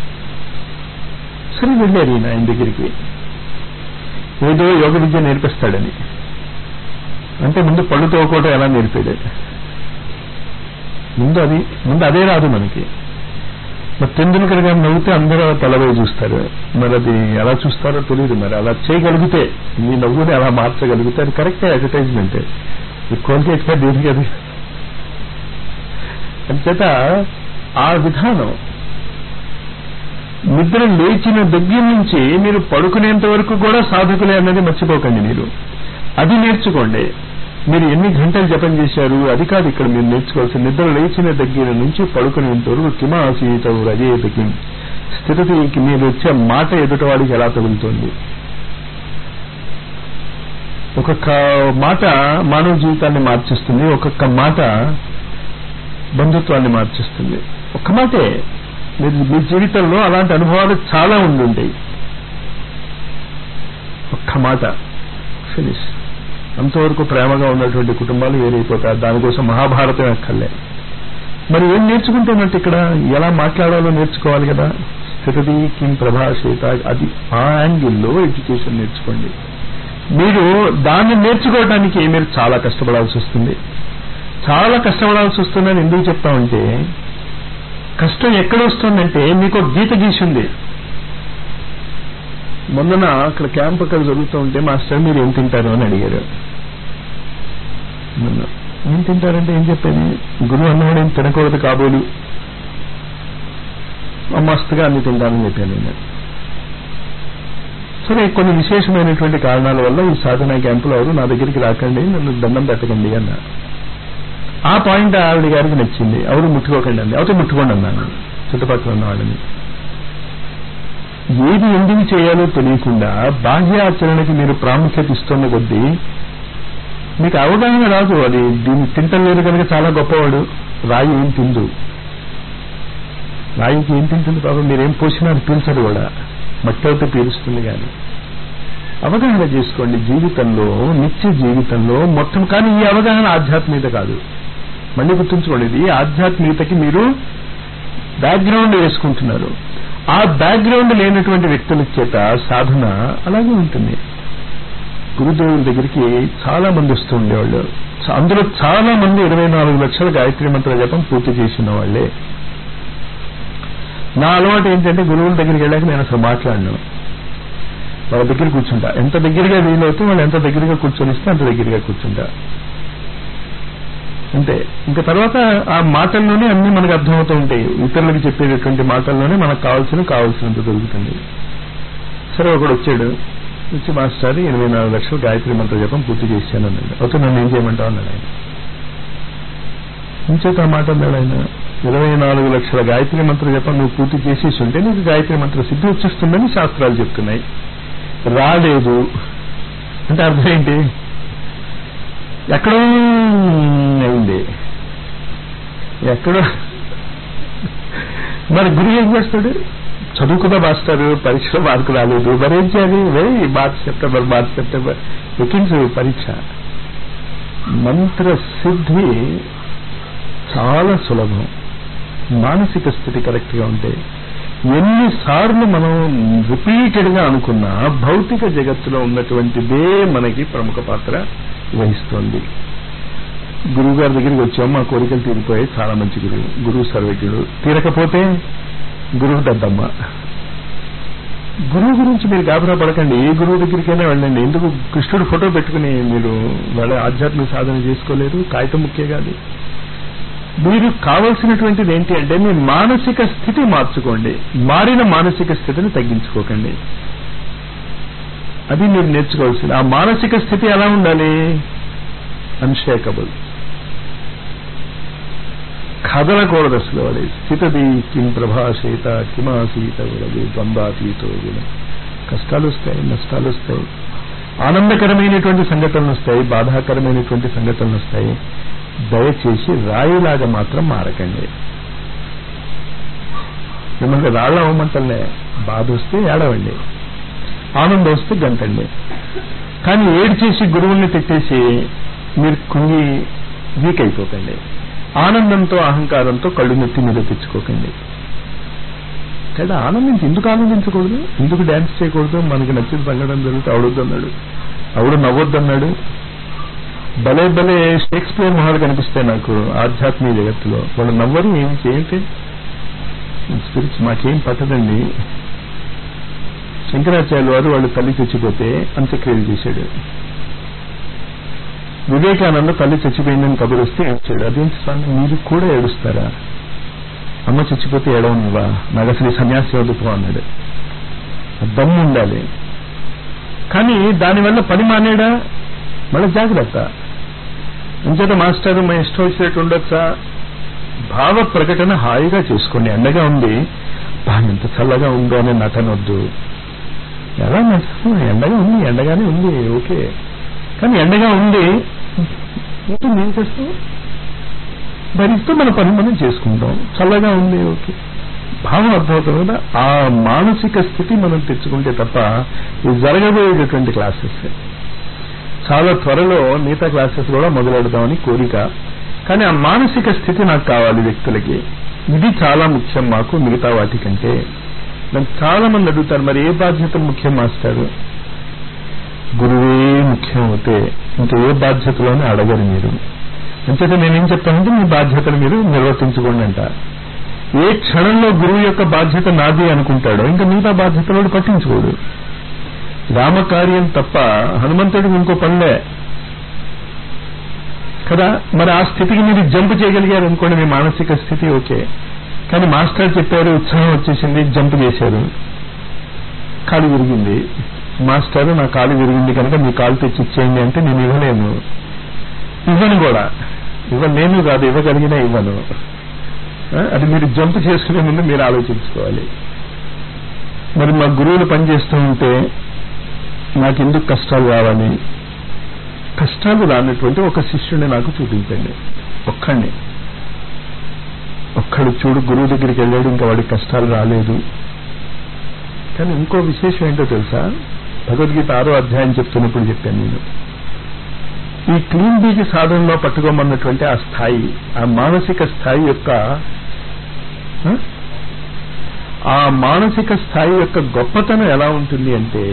సరే వెళ్ళారు ఈయన ఆయన దగ్గరికి ఏదో యోగ విద్య నేర్పిస్తాడని అంటే ముందు పళ్ళు తోకోవటం ఎలా నేర్పాడు ముందు అది ముందు అదే రాదు మనకి మరి తెందులకర్ గారు నవ్వుతే అందరూ తలవై చూస్తారు మరి అది ఎలా చూస్తారో తెలియదు మరి అలా చేయగలిగితే మీ నవ్వుని అలా మార్చగలిగితే అది కరెక్టే అడ్వర్టైజ్మెంట్ కోల్గేట్ గా దేనికి అది అంచేత ఆ విధానం నిద్ర లేచిన దగ్గర నుంచి మీరు పడుకునేంత వరకు కూడా సాధకులే అన్నది మర్చిపోకండి మీరు అది నేర్చుకోండి మీరు ఎన్ని గంటలు జపం చేశారు అది కాదు ఇక్కడ మీరు నేర్చుకోవాల్సిన నిద్ర లేచిన దగ్గర నుంచి పడుకునేంత వరకు కిమాసీత రజేతకి స్థితికి మీరు వచ్చే మాట ఎదుటవాడికి ఎలా తగులుతుంది ఒక్కొక్క మాట మానవ జీవితాన్ని మార్చేస్తుంది ఒక్కొక్క మాట బంధుత్వాన్ని మార్చేస్తుంది ఒక్క మాటే మీరు మీ జీవితంలో అలాంటి అనుభవాలు చాలా ఉండి ఉంటాయి ఒక్క మాట ఫినిష్ అంతవరకు ప్రేమగా ఉన్నటువంటి కుటుంబాలు వేరైపోతారు దానికోసం మహాభారతం ఎక్కర్లే మరి ఏం నేర్చుకుంటున్నట్టు ఇక్కడ ఎలా మాట్లాడాలో నేర్చుకోవాలి కదా స్థితది కిం ప్రభాషేత అది ఆ యాంగిల్లో ఎడ్యుకేషన్ నేర్చుకోండి మీరు దాన్ని నేర్చుకోవడానికి మీరు చాలా కష్టపడాల్సి వస్తుంది చాలా కష్టపడాల్సి వస్తుందని ఎందుకు చెప్తామంటే కష్టం ఎక్కడ వస్తుందంటే మీకు ఒక గీత గీసింది మొన్న అక్కడ క్యాంప్ అక్కడ జరుగుతూ ఉంటే మాస్టర్ మీరు ఏం తింటారు అని అడిగారు మొన్న ఏం తింటారంటే ఏం చెప్పేది గురువు అన్నవాడు ఏం తినకూడదు కాబోలు మస్తుగా అన్ని తింటానని చెప్పాను నేను సరే కొన్ని విశేషమైనటువంటి కారణాల వల్ల ఈ సాధన క్యాంపులో ఎవరు నా దగ్గరికి రాకండి నన్ను దండం పెట్టకండి అన్న ఆ పాయింట్ ఆవిడ గారికి నచ్చింది ఎవరు ముట్టుకోకండి అండి అవతే ముట్టుకోండి అన్నాను చుట్టుపక్కల ఉన్న వాళ్ళని ఏది ఎందుకు చేయాలో తెలియకుండా బాహ్య ఆచరణకి మీరు ప్రాముఖ్యత ఇస్తున్న కొద్దీ మీకు అవగాహన రాదు అది దీన్ని తింటలేదు కనుక చాలా గొప్పవాడు రాయి ఏం తిందు రాయికి ఏం తింటుంది బాబు మీరేం పోసినా అది పీల్చదు కూడా మట్టి అయితే పీలుస్తుంది కానీ అవగాహన చేసుకోండి జీవితంలో నిత్య జీవితంలో మొత్తం కానీ ఈ అవగాహన ఆధ్యాత్మికత కాదు మళ్ళీ గుర్తుంచుకోండి ఇది ఆధ్యాత్మికతకి మీరు బ్యాక్గ్రౌండ్ వేసుకుంటున్నారు ఆ బ్యాక్గ్రౌండ్ లేనటువంటి వ్యక్తుల చేత సాధన అలాగే ఉంటుంది గురుదేవుల దగ్గరికి చాలా మంది వస్తూ ఉండేవాళ్ళు అందులో చాలా మంది ఇరవై నాలుగు లక్షల గాయత్రి మంత్ర జపం పూర్తి చేసిన వాళ్ళే నా అలవాటు ఏంటంటే గురువుల దగ్గరికి వెళ్ళాక నేను అసలు మాట్లాడను వాళ్ళ దగ్గర కూర్చుంటా ఎంత దగ్గరగా వీలవుతే వాళ్ళు ఎంత దగ్గరగా కూర్చొని ఇస్తే అంత దగ్గరగా కూర్చుంటా అంతే ఇంకా తర్వాత ఆ మాటల్లోనే అన్ని మనకు అర్థమవుతూ ఉంటాయి ఇతరులకు చెప్పేటటువంటి మాటల్లోనే మనకు కావాల్సిన కావాల్సినంత దొరుకుతుంది సరే ఒకడు వచ్చాడు వచ్చి మాస్టర్ ఎనభై నాలుగు లక్షలు గాయత్రి మంత్ర జపం పూర్తి చేశాను అన్నాడు ఓకే నన్ను ఏం చేయమంటావు అన్నాడు ఆయన ఇంచేత ఆ మాట అన్నాడు ఆయన ఇరవై నాలుగు లక్షల గాయత్రి మంత్ర జపం నువ్వు పూర్తి చేసేసి ఉంటే నీకు గాయత్రి మంత్ర సిద్ధి వచ్చేస్తుందని శాస్త్రాలు చెప్తున్నాయి రాలేదు అంటే అర్థం ఏంటి ఎక్కడో అయింది ఎక్కడో మరి గురువు ఏం చేస్తాడు చదువుకున్న మాస్టర్ పరీక్షలో మార్కు రాలేదు మరి ఏం చేయాలి very March September March September ఎక్కించు పరీక్ష మంత్ర సిద్ధి చాలా సులభం మానసిక స్థితి కరెక్ట్ గా ఉంటే ఎన్నిసార్లు మనం రిపీటెడ్ గా అనుకున్నా భౌతిక జగత్తులో ఉన్నటువంటిదే మనకి ప్రముఖ పాత్ర వహిస్తోంది గురువు గారి దగ్గరికి వచ్చాం మా కోరికలు తీరిపోయాయి చాలా మంచి గురువు గురువు సర్వజ్ఞుడు తీరకపోతే గురువు దద్దమ్మ గురువు గురించి మీరు గాబరా పడకండి ఏ గురువు దగ్గరికైనా వెళ్ళండి ఎందుకు కృష్ణుడు ఫోటో పెట్టుకుని మీరు వాళ్ళ ఆధ్యాత్మిక సాధన చేసుకోలేరు కాగితం ముఖ్య కాదు మీరు కావలసినటువంటిది ఏంటి అంటే మీ మానసిక స్థితి మార్చుకోండి మారిన మానసిక స్థితిని తగ్గించుకోకండి అది మీరు నేర్చుకోవాల్సింది ఆ మానసిక స్థితి ఎలా ఉండాలి అన్షేకబుల్ కదలకూడదు అసలు వాడి స్థితది కిం ప్రభాషేత కిమాసీత విడది ద్వంద్వాతీతో విడ కష్టాలు వస్తాయి నష్టాలు వస్తాయి ఆనందకరమైనటువంటి సంఘటనలు వస్తాయి బాధాకరమైనటువంటి సంఘటనలు వస్తాయి దయచేసి రాయిలాగా మాత్రం మారకండి మిమ్మల్ని రాళ్ళ అవ్వమంటలే బాధ వస్తే ఏడవండి ఆనందం వస్తే గంటండి కానీ ఏడు చేసి గురువుల్ని తిట్టేసి మీరు కుంగి వీక్ అయిపోకండి ఆనందంతో అహంకారంతో కళ్ళు నెత్తి మీద తెచ్చుకోకండి కదా ఆనందించి ఎందుకు ఆనందించకూడదు ఎందుకు డ్యాన్స్ చేయకూడదు మనకి నచ్చిన సంఘటన జరిగితే అవడొద్దన్నాడు అవడు నవ్వొద్దన్నాడు భలే భలే షేక్స్పియర్ మొహాలు కనిపిస్తాయి నాకు ఆధ్యాత్మిక జగత్తులో వాళ్ళు నవ్వరు ఏం చేయంటే స్పిరిట్స్ మాకేం పట్టదండి శంకరాచార్య వారు వాళ్ళు తల్లి చచ్చిపోతే అంత్యక్రియలు చేశాడు వివేకానంద తల్లి చచ్చిపోయిందని కబురు వస్తే ఏడ్చాడు అదేంటి స్వామి మీరు కూడా ఏడుస్తారా అమ్మ చచ్చిపోతే ఏడవనివ్వా నాకు అసలు ఈ సన్యాసి వదుపు అన్నాడు దమ్ము ఉండాలి కానీ దానివల్ల పని మానేడా మళ్ళీ జాగ్రత్త అంచేత మాస్టర్ మా ఇష్టం వచ్చినట్టు ఉండొచ్చా భావ ప్రకటన హాయిగా చేసుకోండి ఎండగా ఉంది బా ఎంత చల్లగా ఉందో అని నటనొద్దు ఎలా నష్టం ఎండగా ఉంది ఎండగానే ఉంది ఓకే కానీ ఎండగా ఉంది ఉంటుంది ఏం చేస్తాం భరిస్తూ మన పని మనం చేసుకుంటాం చల్లగా ఉంది ఓకే భావం అర్థమవుతుంది కదా ఆ మానసిక స్థితి మనం తెచ్చుకుంటే తప్ప ఇది జరగబోయేటటువంటి క్లాసెస్ చాలా త్వరలో మిగతా క్లాసెస్ కూడా మొదలెడదామని కోరిక కానీ ఆ మానసిక స్థితి నాకు కావాలి వ్యక్తులకి ఇది చాలా ముఖ్యం మాకు మిగతా వాటికంటే నన్ను చాలా మంది అడుగుతారు మరి ఏ బాధ్యత ముఖ్యం మాస్టారు గురువే ముఖ్యం అవుతే ఇంకా ఏ బాధ్యతలోనే అడగరు మీరు అంచేత నేనేం చెప్తానంటే మీ బాధ్యతను మీరు నిర్వర్తించుకోండి అంట ఏ క్షణంలో గురువు యొక్క బాధ్యత నాది అనుకుంటాడో ఇంకా మిగతా బాధ్యతలు పట్టించుకోడు రామకార్యం తప్ప హనుమంతుడికి ఇంకో పనిలే కదా మరి ఆ స్థితికి మీరు జంప్ చేయగలిగారు అనుకోండి మీ మానసిక స్థితి ఓకే కానీ మాస్టర్ చెప్పారు ఉత్సాహం వచ్చేసింది జంప్ చేశారు కాలు విరిగింది మాస్టర్ నా కాలు విరిగింది కనుక మీ కాలు తెచ్చి ఇచ్చేయండి అంటే నేను ఇవ్వలేను ఇవ్వను కూడా ఇవ్వలేను కాదు ఇవ్వగలిగినా ఇవ్వను అది మీరు జంప్ చేసుకునే ముందు మీరు ఆలోచించుకోవాలి మరి మా గురువులు పనిచేస్తూ ఉంటే నాకు ఎందుకు కష్టాలు రావాలి కష్టాలు రానటువంటి ఒక శిష్యుడిని నాకు చూపించండి ఒక్కడిని ఒక్కడు చూడు గురువు దగ్గరికి వెళ్ళాడు ఇంకా వాడికి కష్టాలు రాలేదు కానీ ఇంకో విశేషం ఏంటో తెలుసా భగవద్గీత ఆరో అధ్యాయం చెప్తున్నప్పుడు చెప్పాను నేను ఈ క్లీన్ బీజ్ సాధనలో పట్టుకోమన్నటువంటి ఆ స్థాయి ఆ మానసిక స్థాయి యొక్క ఆ మానసిక స్థాయి యొక్క గొప్పతనం ఎలా ఉంటుంది అంటే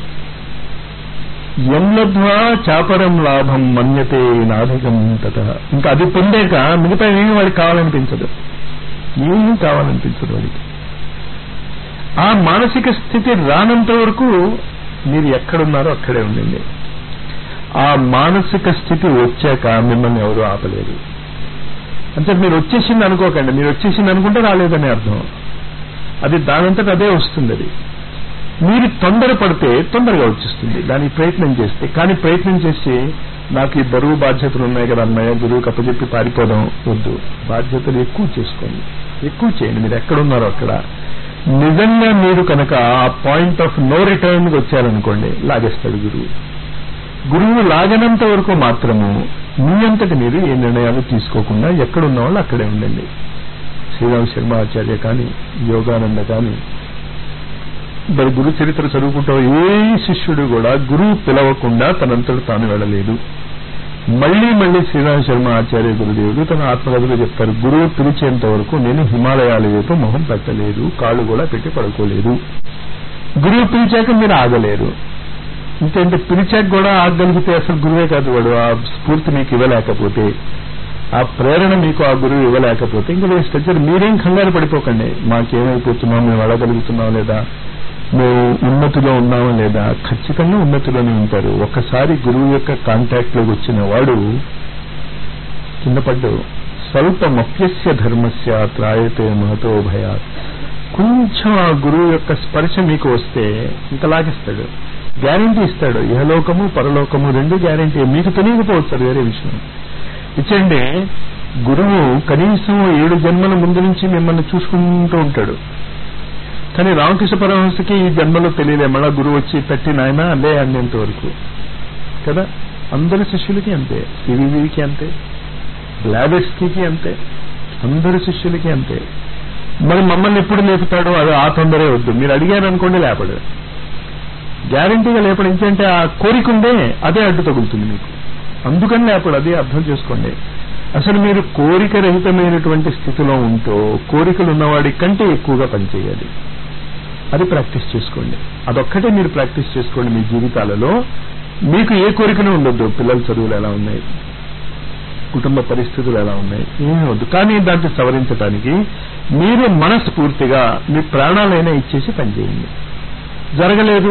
ఎన్లద్వా చాపరం లాభం మన్యతే నాధికం తత ఇంకా అది పొందాక మిగతా ఏమి వాడికి కావాలనిపించదు ఏమీ కావాలనిపించదు వాడికి ఆ మానసిక స్థితి రానంత వరకు మీరు ఎక్కడున్నారో అక్కడే ఉండండి ఆ మానసిక స్థితి వచ్చాక మిమ్మల్ని ఎవరు ఆపలేరు అంటే మీరు వచ్చేసింది అనుకోకండి మీరు వచ్చేసింది అనుకుంటే రాలేదని అర్థం అది దానంతట అదే వస్తుంది అది మీరు తొందరపడితే తొందరగా వచ్చేస్తుంది దానికి ప్రయత్నం చేస్తే కానీ ప్రయత్నం చేసి నాకు ఈ బరువు బాధ్యతలు ఉన్నాయి కదా అన్నయ్య గురువుకి అప్పచెప్పి పారిపోదాం వద్దు బాధ్యతలు ఎక్కువ చేసుకోండి ఎక్కువ చేయండి మీరు ఎక్కడున్నారో అక్కడ నిజంగా మీరు కనుక ఆ పాయింట్ ఆఫ్ నో రిటర్న్ వచ్చారనుకోండి లాగేస్తాడు గురువు గురువు లాగనంత వరకు మాత్రము మీ అంతటి మీరు ఏ నిర్ణయాలు తీసుకోకుండా ఎక్కడున్న వాళ్ళు అక్కడే ఉండండి శ్రీరామ్ శర్మ ఆచార్య కానీ యోగానంద కానీ మరి గురు చరిత్ర చదువుకుంటాం ఏ శిష్యుడు కూడా గురువు పిలవకుండా తనంతట తాను వెళ్ళలేదు మళ్ళీ మళ్ళీ శ్రీరామ శర్మ ఆచార్య గురుదేవుడు తన ఆత్మకథలో చెప్తారు గురువు పిలిచేంత వరకు నేను హిమాలయాల వైపు మొహం పెట్టలేదు కాళ్ళు కూడా పెట్టి పడుకోలేదు గురువు పిలిచాక మీరు ఆగలేరు ఇంకేంటి పిలిచాక కూడా ఆగగలిగితే అసలు గురువే కాదు వాడు ఆ స్ఫూర్తి మీకు ఇవ్వలేకపోతే ఆ ప్రేరణ మీకు ఆ గురువు ఇవ్వలేకపోతే ఇంకా వేస్ట్ వచ్చారు మీరేం కంగారు పడిపోకండి మాకేమైపోతున్నాం మేము అడగలుగుతున్నాం లేదా మేము ఉన్నతిలో ఉన్నామా లేదా ఖచ్చితంగా ఉన్నతిలోనే ఉంటారు ఒక్కసారి గురువు యొక్క కాంటాక్ట్ లోకి వచ్చిన వాడు కింద పడ్డు స్వల్పమప్యస్య ధర్మస్య త్రాయతే మహతో భయాత్ కొంచెం ఆ గురువు యొక్క స్పర్శ మీకు వస్తే ఇంకా లాగిస్తాడు గ్యారంటీ ఇస్తాడు ఇహలోకము పరలోకము రెండు గ్యారంటీ మీకు తెలియకపోవచ్చు అది వేరే విషయం ఇచ్చండి గురువు కనీసం ఏడు జన్మల ముందు నుంచి మిమ్మల్ని చూసుకుంటూ ఉంటాడు కానీ రామకృష్ణ పరమహంసకి ఈ జన్మలో తెలియలే మళ్ళా గురువు వచ్చి పెట్టి నాయన అదే అనేంత వరకు కదా అందరి శిష్యులకి అంతే సివివికి అంతే బ్లాబెస్కి అంతే అందరి శిష్యులకి అంతే మరి మమ్మల్ని ఎప్పుడు లేపుతాడో అది ఆ తొందరే వద్దు మీరు అడిగారు అనుకోండి లేపడు గ్యారంటీగా లేపడు ఎందుకంటే ఆ కోరిక ఉందే అదే అడ్డు తగులుతుంది మీకు అందుకని లేపడు అదే అర్థం చేసుకోండి అసలు మీరు కోరిక రహితమైనటువంటి స్థితిలో ఉంటూ కోరికలు ఉన్నవాడి కంటే ఎక్కువగా పనిచేయాలి అది ప్రాక్టీస్ చేసుకోండి అదొక్కటే మీరు ప్రాక్టీస్ చేసుకోండి మీ జీవితాలలో మీకు ఏ కోరికను ఉండొద్దు పిల్లల చదువులు ఎలా ఉన్నాయి కుటుంబ పరిస్థితులు ఎలా ఉన్నాయి ఏమీ వద్దు కానీ దాన్ని సవరించడానికి మీరు మనస్ఫూర్తిగా మీ ప్రాణాలైనా ఇచ్చేసి పనిచేయండి జరగలేదు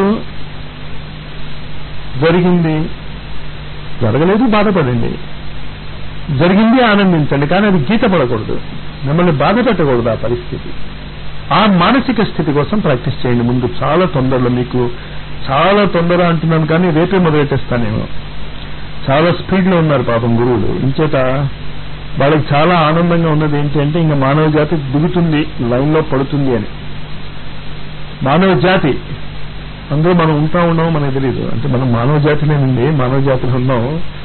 జరిగింది జరగలేదు బాధపడండి జరిగింది ఆనందించండి కానీ అది గీత పడకూడదు మిమ్మల్ని బాధ పెట్టకూడదు ఆ పరిస్థితి ఆ మానసిక స్థితి కోసం ప్రాక్టీస్ చేయండి ముందు చాలా తొందరలో మీకు చాలా తొందర అంటున్నాను కానీ రేపే మొదలెట్టేస్తానేమో చాలా స్పీడ్ లో ఉన్నారు పాపం గురువులు ఇంచేత వాళ్ళకి చాలా ఆనందంగా ఉన్నది ఏంటి అంటే ఇంకా మానవ జాతి దిగుతుంది లైన్ లో పడుతుంది అని మానవ జాతి అందులో మనం ఉంటా ఉన్నాం మనకు తెలియదు అంటే మనం మానవ జాతినేనండి మానవ జాతిలో ఉన్నాం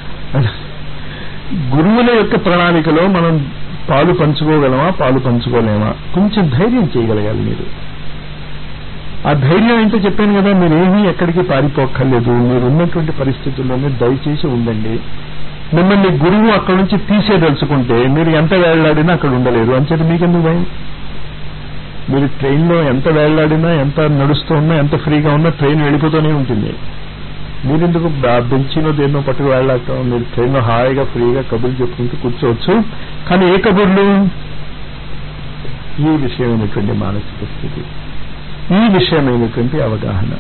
గురువుల యొక్క ప్రణాళికలో మనం పాలు పంచుకోగలమా పాలు పంచుకోలేమా కొంచెం ధైర్యం చేయగలగాలి మీరు ఆ ధైర్యం ఏంటో చెప్పాను కదా మీరేమీ ఎక్కడికి పారిపోక్కర్లేదు మీరు ఉన్నటువంటి పరిస్థితుల్లోనే దయచేసి ఉండండి మిమ్మల్ని గురువు అక్కడి నుంచి తీసేదలుచుకుంటే మీరు ఎంత వేళ్లాడినా అక్కడ ఉండలేరు అంచేత మీకెందుకు భయం మీరు ట్రైన్లో ఎంత వేళ్లాడినా ఎంత నడుస్తూ ఉన్నా ఎంత ఫ్రీగా ఉన్నా ట్రైన్ వెళ్ళిపోతూనే ఉంటుంది మీరెందుకు బెంచినో దేన్నో పట్టుకు వెళ్ళాక మీరు ట్రైన్లో హాయిగా ఫ్రీగా కబుర్లు చెప్పుకుంటూ కూర్చోవచ్చు కానీ ఏ కబుర్లు ఈ విషయమైనటువంటి మానసిక స్థితి ఈ విషయమైనటువంటి అవగాహన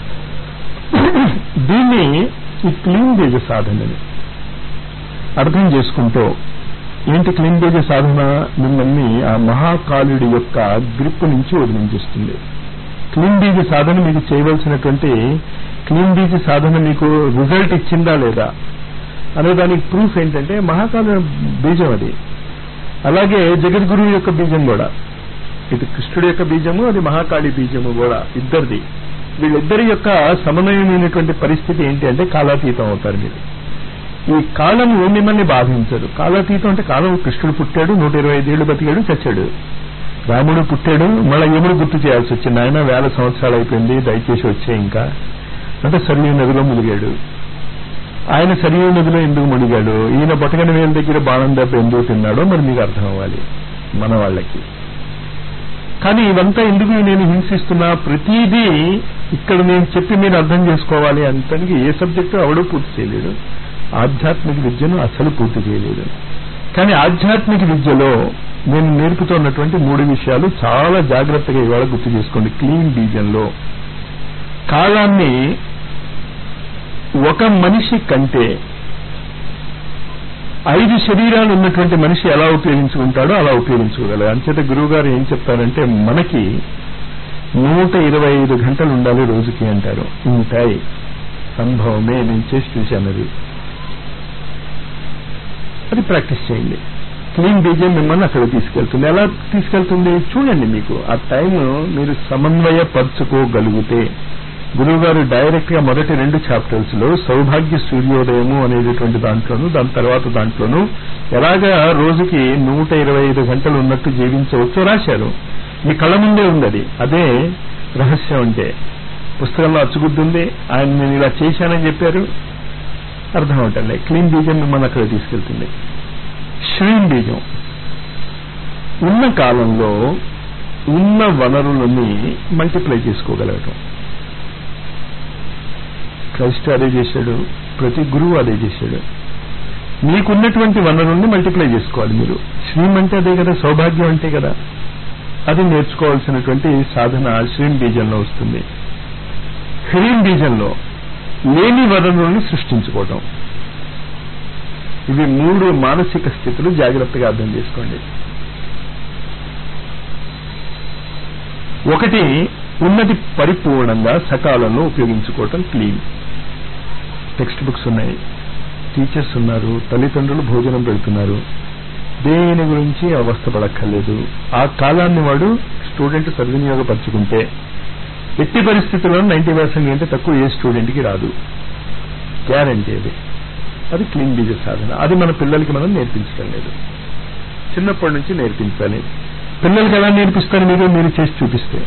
దీన్ని ఈ క్లీన్ బీజ సాధనని అర్థం చేసుకుంటూ ఏంటి క్లీన్ బీజ సాధన మిమ్మల్ని ఆ మహాకాలుడి యొక్క గ్రిప్ నుంచి వదిలించేస్తుంది క్లీన్ బీజ సాధన మీకు చేయవలసినటువంటి క్లీన్ బీజ సాధన మీకు రిజల్ట్ ఇచ్చిందా లేదా అనే దానికి ప్రూఫ్ ఏంటంటే మహాకాల బీజం అది అలాగే జగద్గురువు యొక్క బీజం కూడా ఇటు కృష్ణుడి యొక్క బీజము అది మహాకాళి బీజము కూడా ఇద్దరిది వీళ్ళిద్దరి యొక్క సమన్వయమైనటువంటి పరిస్థితి ఏంటి అంటే కాలాతీతం అవుతారు మీరు ఈ కాలము మిమ్మల్ని బాధించదు కాలాతీతం అంటే కాలం కృష్ణుడు పుట్టాడు నూట ఇరవై ఐదేళ్లు బతికాడు చచ్చాడు రాముడు పుట్టాడు మళ్ళీ యముడు గుర్తు చేయాల్సి వచ్చింది ఆయన వేల సంవత్సరాలు అయిపోయింది దయచేసి వచ్చే ఇంకా అంటే సరియు నదిలో మునిగాడు ఆయన సరియు నదిలో ఎందుకు మునిగాడు ఈయన బొటగని వేల దగ్గర బాణం దెబ్బ ఎందుకు తిన్నాడో మరి మీకు అర్థం అవ్వాలి మన వాళ్ళకి కానీ ఇవంతా ఎందుకు నేను హింసిస్తున్నా ప్రతిదీ ఇక్కడ నేను చెప్పి మీరు అర్థం చేసుకోవాలి అంటానికి ఏ సబ్జెక్టు అవడో పూర్తి చేయలేడు ఆధ్యాత్మిక విద్యను అసలు పూర్తి చేయలేదు కానీ ఆధ్యాత్మిక విద్యలో నేను నేర్పుతున్నటువంటి మూడు విషయాలు చాలా జాగ్రత్తగా ఇవాళ గుర్తు చేసుకోండి క్లీన్ బీజంలో కాలాన్ని ఒక మనిషి కంటే ఐదు శరీరాలు ఉన్నటువంటి మనిషి ఎలా ఉపయోగించుకుంటాడో అలా ఉపయోగించుకోగలరు అంచేత గురువు గారు ఏం చెప్తారంటే మనకి నూట ఇరవై ఐదు గంటలు ఉండాలి రోజుకి అంటారు ఉంటాయి సంభవమే నేను చేసి చూశాను అది అది ప్రాక్టీస్ చేయండి క్లీన్ బీజం మిమ్మల్ని అక్కడ తీసుకెళ్తుంది ఎలా తీసుకెళ్తుంది చూడండి మీకు ఆ టైం మీరు సమన్వయపరచుకోగలిగితే గురువు గారు డైరెక్ట్ గా మొదటి రెండు చాప్టర్స్ లో సౌభాగ్య సూర్యోదయము అనేటటువంటి దాంట్లోను దాని తర్వాత దాంట్లోను ఎలాగా రోజుకి నూట ఇరవై ఐదు గంటలు ఉన్నట్టు జీవించవచ్చో రాశారు మీ కళ్ళ ముందే ఉంది అది అదే రహస్యం అంటే పుస్తకంలో అచ్చుగుద్దుంది ఆయన నేను ఇలా చేశానని చెప్పారు అర్థం అవటంలే క్లీన్ బీజం మిమ్మల్ని అక్కడ తీసుకెళ్తుంది శ్రీం బీజం ఉన్న కాలంలో ఉన్న వనరులని మల్టిప్లై చేసుకోగలగటం క్రైస్ట్ అదే చేశాడు ప్రతి గురువు అదే చేశాడు మీకున్నటువంటి వనరుల్ని మల్టిప్లై చేసుకోవాలి మీరు శ్రీం అంటే అదే కదా సౌభాగ్యం అంటే కదా అది నేర్చుకోవాల్సినటువంటి సాధన శ్రీం బీజంలో వస్తుంది హ్రీం బీజంలో లేని వనరులను సృష్టించుకోవటం ఇవి మూడు మానసిక స్థితులు జాగ్రత్తగా అర్థం చేసుకోండి ఒకటి ఉన్నది పరిపూర్ణంగా సకాలంలో ఉపయోగించుకోవటం క్లీన్ టెక్స్ట్ బుక్స్ ఉన్నాయి టీచర్స్ ఉన్నారు తల్లిదండ్రులు భోజనం పెడుతున్నారు దేని గురించి అవస్థపడక్కర్లేదు ఆ కాలాన్ని వాడు స్టూడెంట్ సద్వినియోగపరుచుకుంటే ఎట్టి పరిస్థితుల్లో నైన్టీ పర్సెంట్ కంటే తక్కువ ఏ స్టూడెంట్కి రాదు గ్యారంటీ అది అది క్లీన్ బీజ సాధన అది మన పిల్లలకి మనం నేర్పించడం లేదు చిన్నప్పటి నుంచి నేర్పించాలి పిల్లలకి ఎలా నేర్పిస్తారు మీరు మీరు చేసి చూపిస్తే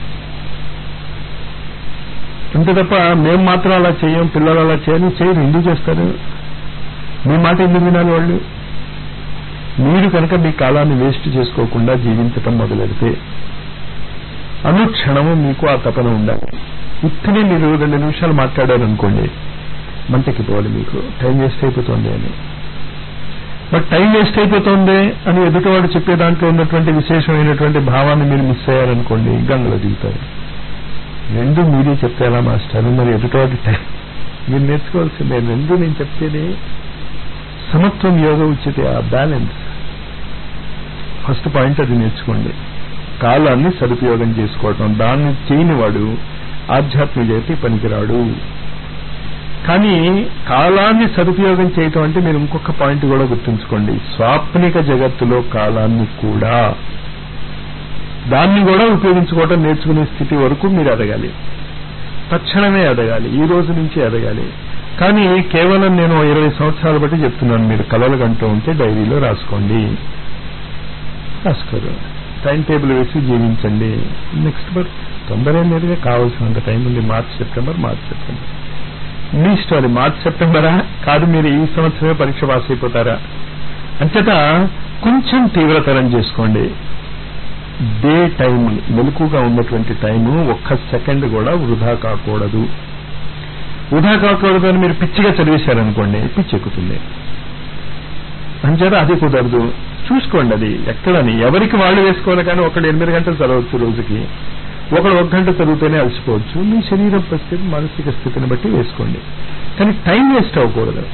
అంతే తప్ప మేము మాత్రం అలా చేయం పిల్లలు అలా చేయని చేయరు ఎందుకు చేస్తారు మీ మాట ఎందుకు వినాలి వాళ్ళు మీరు కనుక మీ కాలాన్ని వేస్ట్ చేసుకోకుండా జీవించటం మొదలెడితే అనుక్షణము మీకు ఆ తపన ఉండాలి ఇప్పుడే మీరు రెండు నిమిషాలు మాట్లాడారనుకోండి మంటెక్కిపోవాలి మీకు టైం వేస్ట్ అయిపోతుంది అని బట్ టైం వేస్ట్ అయిపోతుంది అని ఎదుటివాడు చెప్పే దాంట్లో ఉన్నటువంటి విశేషమైనటువంటి భావాన్ని మీరు మిస్ అయ్యారనుకోండి గంగలో దిగుతారు రెండు మీరే చెప్తే ఎలా మాస్టర్ మరి ఎదుటివాడి టైం మీరు నేర్చుకోవాల్సిందే రెండు నేను చెప్పేది సమత్వం యోగ ఉచితే ఆ బ్యాలెన్స్ ఫస్ట్ పాయింట్ అది నేర్చుకోండి కాలాన్ని సదుపయోగం చేసుకోవటం దాన్ని చేయని వాడు ఆధ్యాత్మిక జగతి పనికిరాడు కానీ కాలాన్ని సదుపయోగం చేయటం అంటే మీరు ఇంకొక పాయింట్ కూడా గుర్తుంచుకోండి స్వాప్నిక జగత్తులో కాలాన్ని కూడా దాన్ని కూడా ఉపయోగించుకోవటం నేర్చుకునే స్థితి వరకు మీరు ఎదగాలి తక్షణమే ఎదగాలి ఈ రోజు నుంచి ఎదగాలి కానీ కేవలం నేను ఇరవై సంవత్సరాలు బట్టి చెప్తున్నాను మీరు కలలు కంటూ ఉంటే డైరీలో రాసుకోండి రాసుకోరు టైం టేబుల్ వేసి జీవించండి నెక్స్ట్ బర్త్ తొందర మీదుగా కావాల్సినంత టైం ఉంది మార్చ్ సెప్టెంబర్ మార్చ్ సెప్టెంబర్ మీ స్టోరీ మార్చ్ సెప్టెంబరా కాదు మీరు ఈ సంవత్సరమే పరీక్ష పాస్ అయిపోతారా అంచేత కొంచెం తీవ్రతరం చేసుకోండి డే టైం మెలకుగా ఉన్నటువంటి టైము ఒక్క సెకండ్ కూడా వృధా కాకూడదు వృధా కాకూడదు అని మీరు పిచ్చిగా చదివేశారనుకోండి పిచ్చి ఎక్కుతుంది అంచేత అది కుదరదు చూసుకోండి అది ఎక్కడని ఎవరికి వాళ్ళు వేసుకోవాలి కానీ ఒకడు ఎనిమిది గంటలు చదవచ్చు రోజుకి ఒకడు ఒక గంట చదివితేనే అలసిపోవచ్చు మీ శరీర పరిస్థితి మానసిక స్థితిని బట్టి వేసుకోండి కానీ టైం వేస్ట్ అవ్వకూడదు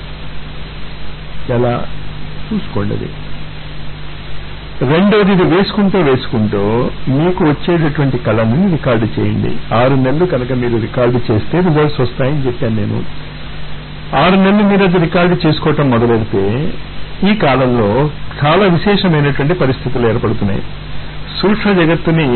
ఎలా చూసుకోండి అది రెండోది ఇది వేసుకుంటూ వేసుకుంటూ మీకు వచ్చేటటువంటి కళని రికార్డు చేయండి ఆరు నెలలు కనుక మీరు రికార్డు చేస్తే రిజల్ట్స్ వస్తాయని చెప్పాను నేను ఆరు నెలలు మీరు అది రికార్డు చేసుకోవటం మొదలెడితే ఈ కాలంలో చాలా విశేషమైనటువంటి పరిస్థితులు ఏర్పడుతున్నాయి సూక్ష్మ జగత్తుని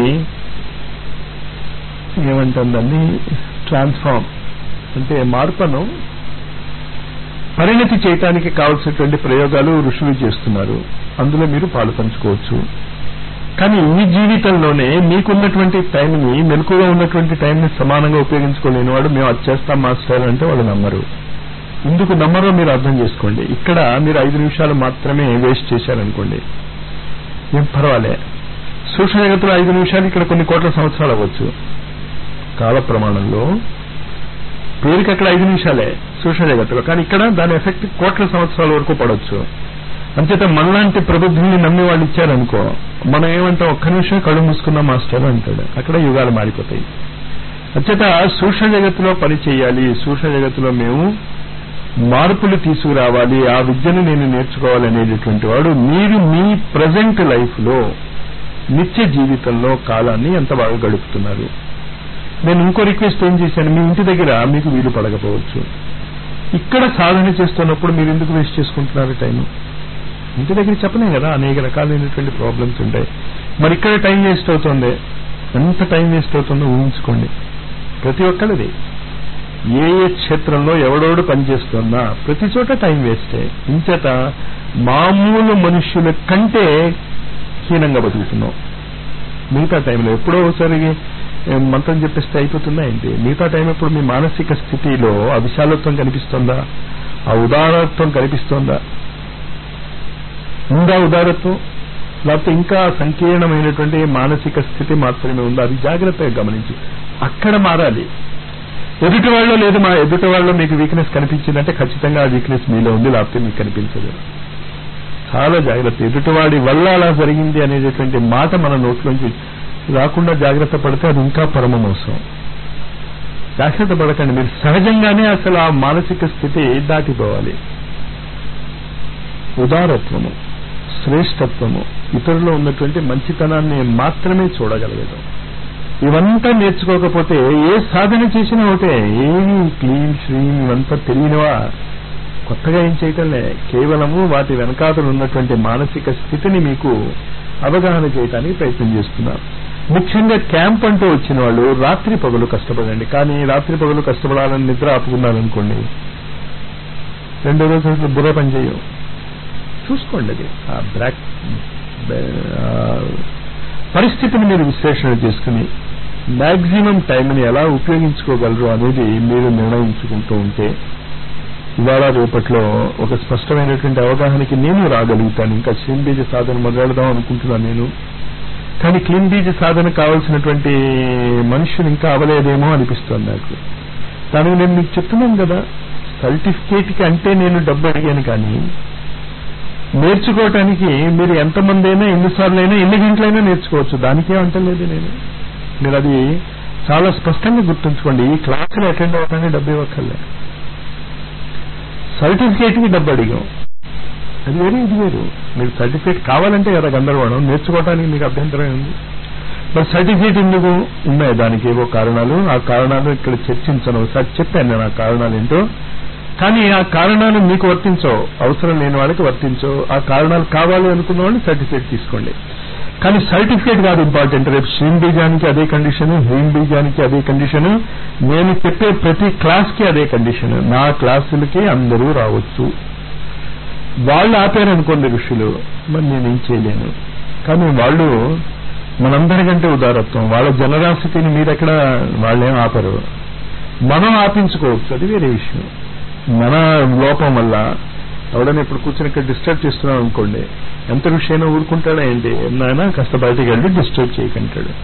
ఏమంటుందండి ట్రాన్స్ఫార్మ్ అంటే మార్పును పరిణతి చేయటానికి కావలసినటువంటి ప్రయోగాలు ఋషులు చేస్తున్నారు అందులో మీరు పాలు పంచుకోవచ్చు కానీ ఈ జీవితంలోనే మీకున్నటువంటి టైంని మెలకుగా ఉన్నటువంటి టైంని సమానంగా ఉపయోగించుకోలేని వాడు మేము అది చేస్తాం మాస్టర్ అంటే వాళ్ళు నమ్మరు ఎందుకు నమ్మరో మీరు అర్థం చేసుకోండి ఇక్కడ మీరు ఐదు నిమిషాలు మాత్రమే వేస్ట్ చేశారనుకోండి ఏం పర్వాలే సూక్ష్మ జగత్తులో ఐదు నిమిషాలు ఇక్కడ కొన్ని కోట్ల సంవత్సరాలు అవ్వచ్చు కాల ప్రమాణంలో పేరుకి అక్కడ ఐదు నిమిషాలే సూక్ష్మ జగత్తులో కానీ ఇక్కడ దాని ఎఫెక్ట్ కోట్ల సంవత్సరాల వరకు పడవచ్చు అంచేత మనలాంటి ప్రబుద్ధుల్ని నమ్మి వాళ్ళు ఇచ్చారనుకో మనం ఏమంటాం ఒక్క నిమిషం కళ్ళు మూసుకున్నాం మాస్టర్ అంటాడు అక్కడ యుగాలు మారిపోతాయి అంచేత సూక్ష్మ జగత్తులో పని చేయాలి సూక్ష్మ జగత్తులో మేము మార్పులు తీసుకురావాలి ఆ విద్యను నేను నేర్చుకోవాలి అనేటటువంటి వాడు మీరు మీ ప్రజెంట్ లైఫ్ లో నిత్య జీవితంలో కాలాన్ని ఎంత బాగా గడుపుతున్నారు నేను ఇంకో రిక్వెస్ట్ ఏం చేశాను మీ ఇంటి దగ్గర మీకు వీలు పడకపోవచ్చు ఇక్కడ సాధన చేస్తున్నప్పుడు మీరు ఎందుకు వేస్ట్ చేసుకుంటున్నారు టైం ఇంటి దగ్గర చెప్పనే కదా అనేక రకాలైనటువంటి ప్రాబ్లమ్స్ ఉంటాయి మరి ఇక్కడ టైం వేస్ట్ అవుతుంది ఎంత టైం వేస్ట్ అవుతుందో ఊహించుకోండి ప్రతి ఒక్కరిది ఏ ఏ క్షేత్రంలో ఎవడోడు పనిచేస్తున్నా ప్రతి చోట టైం వేస్టే ఇంచేత మామూలు మనుష్యుల కంటే హీనంగా బతుకుతున్నాం మిగతా టైంలో ఎప్పుడో ఒకసారి మంత్రం చెప్పేస్తే అయిపోతుందా ఏంటి మిగతా టైం ఎప్పుడు మీ మానసిక స్థితిలో అవిశాలత్వం కనిపిస్తుందా ఆ ఉదారత్వం కనిపిస్తోందా ఉందా ఉదారత్వం లేకపోతే ఇంకా సంకీర్ణమైనటువంటి మానసిక స్థితి మాత్రమే ఉందా అది జాగ్రత్తగా గమనించి అక్కడ మారాలి ఎదుటి వాళ్ళు లేదు మా ఎదుటి వాళ్ళు మీకు వీక్నెస్ కనిపించిందంటే ఖచ్చితంగా ఆ వీక్నెస్ మీలో ఉంది లేకపోతే మీకు కనిపించదు చాలా జాగ్రత్త ఎదుటివాడి వల్ల అలా జరిగింది అనేటటువంటి మాట మన నోట్లోంచి రాకుండా జాగ్రత్త పడితే అది ఇంకా పరమ మోసం జాగ్రత్త పడకండి మీరు సహజంగానే అసలు ఆ మానసిక స్థితి దాటిపోవాలి ఉదారత్వము శ్రేష్టత్వము ఇతరులో ఉన్నటువంటి మంచితనాన్ని మాత్రమే చూడగలగడం ఇవంతా నేర్చుకోకపోతే ఏ సాధన చేసినా ఒకటే ఏమి క్లీన్ శ్రీన్ ఇవంతా తెలియనివా కొత్తగా ఏం చేయటంలే కేవలము వాటి వెనకాతలు ఉన్నటువంటి మానసిక స్థితిని మీకు అవగాహన చేయడానికి ప్రయత్నం చేస్తున్నారు ముఖ్యంగా క్యాంప్ అంటూ వచ్చిన వాళ్ళు రాత్రి పగలు కష్టపడండి కానీ రాత్రి పగలు కష్టపడాలని నిద్ర ఆపుకున్నారనుకోండి రెండో రోజు అసలు బుర్ర పని చేయవు చూసుకోండి అది ఆ బ్లాక్ పరిస్థితిని మీరు విశ్లేషణ చేసుకుని మ్యాక్సిమం టైంని ఎలా ఉపయోగించుకోగలరు అనేది మీరు నిర్ణయించుకుంటూ ఉంటే ఇవాళ రేపట్లో ఒక స్పష్టమైనటువంటి అవగాహనకి నేను రాగలుగుతాను ఇంకా క్లీన్ బీజ సాధన మొదలెడదాం అనుకుంటున్నాను నేను కానీ క్లీన్ బీజ సాధన కావాల్సినటువంటి మనుషులు ఇంకా అవలేదేమో అనిపిస్తోంది నాకు దానికి నేను మీకు చెప్తున్నాను కదా సర్టిఫికేట్కి అంటే నేను డబ్బు అడిగాను కానీ నేర్చుకోవటానికి మీరు ఎంతమంది అయినా ఎన్నిసార్లు అయినా ఎన్ని గంటలైనా నేర్చుకోవచ్చు దానికే అంటలేదు నేను మీరు అది చాలా స్పష్టంగా గుర్తుంచుకోండి ఈ క్లాసులు అటెండ్ అవ్వడానికి డబ్బు ఇవ్వక్కర్లే సర్టిఫికేట్కి డబ్బు అడిగాం అది వేరే ఇది వేరు మీరు సర్టిఫికేట్ కావాలంటే కదా గందరగోళం నేర్చుకోవడానికి మీకు అభ్యంతరం ఉంది మరి సర్టిఫికేట్ ఎందుకు ఉన్నాయి దానికి ఏవో కారణాలు ఆ కారణాలు ఇక్కడ చర్చించను ఒకసారి చెప్పాను నేను ఆ కారణాలు ఏంటో కానీ ఆ కారణాలు మీకు వర్తించవు అవసరం లేని వాళ్ళకి వర్తించవు ఆ కారణాలు కావాలి అనుకున్న వాళ్ళు సర్టిఫికేట్ తీసుకోండి కానీ సర్టిఫికేట్ కాదు ఇంపార్టెంట్ రేపు శ్రీం బీజానికి అదే కండిషన్ హ్రీం బీజానికి అదే కండిషన్ నేను చెప్పే ప్రతి క్లాస్కి అదే కండిషన్ నా క్లాసులకి అందరూ రావచ్చు వాళ్ళు ఆపారనుకోండి ఋషులు మరి నేనేం చేయలేను కానీ వాళ్ళు మనందరికంటే ఉదారత్వం వాళ్ళ జనరాసిటీని మీరెక్కడ వాళ్ళేం ఆపరు మనం ఆపించుకోవచ్చు అది వేరే విషయం మన లోపం వల్ల ఎవడైనా ఇప్పుడు కూర్చొని ఇక్కడ డిస్టర్బ్ చేస్తున్నాం అనుకోండి ఎంత ఋషి అయినా ఊరుకుంటాడా ఏంటి నాయన కాస్త బయటికి వెళ్ళి డిస్టర్బ్ చేయకంటాడు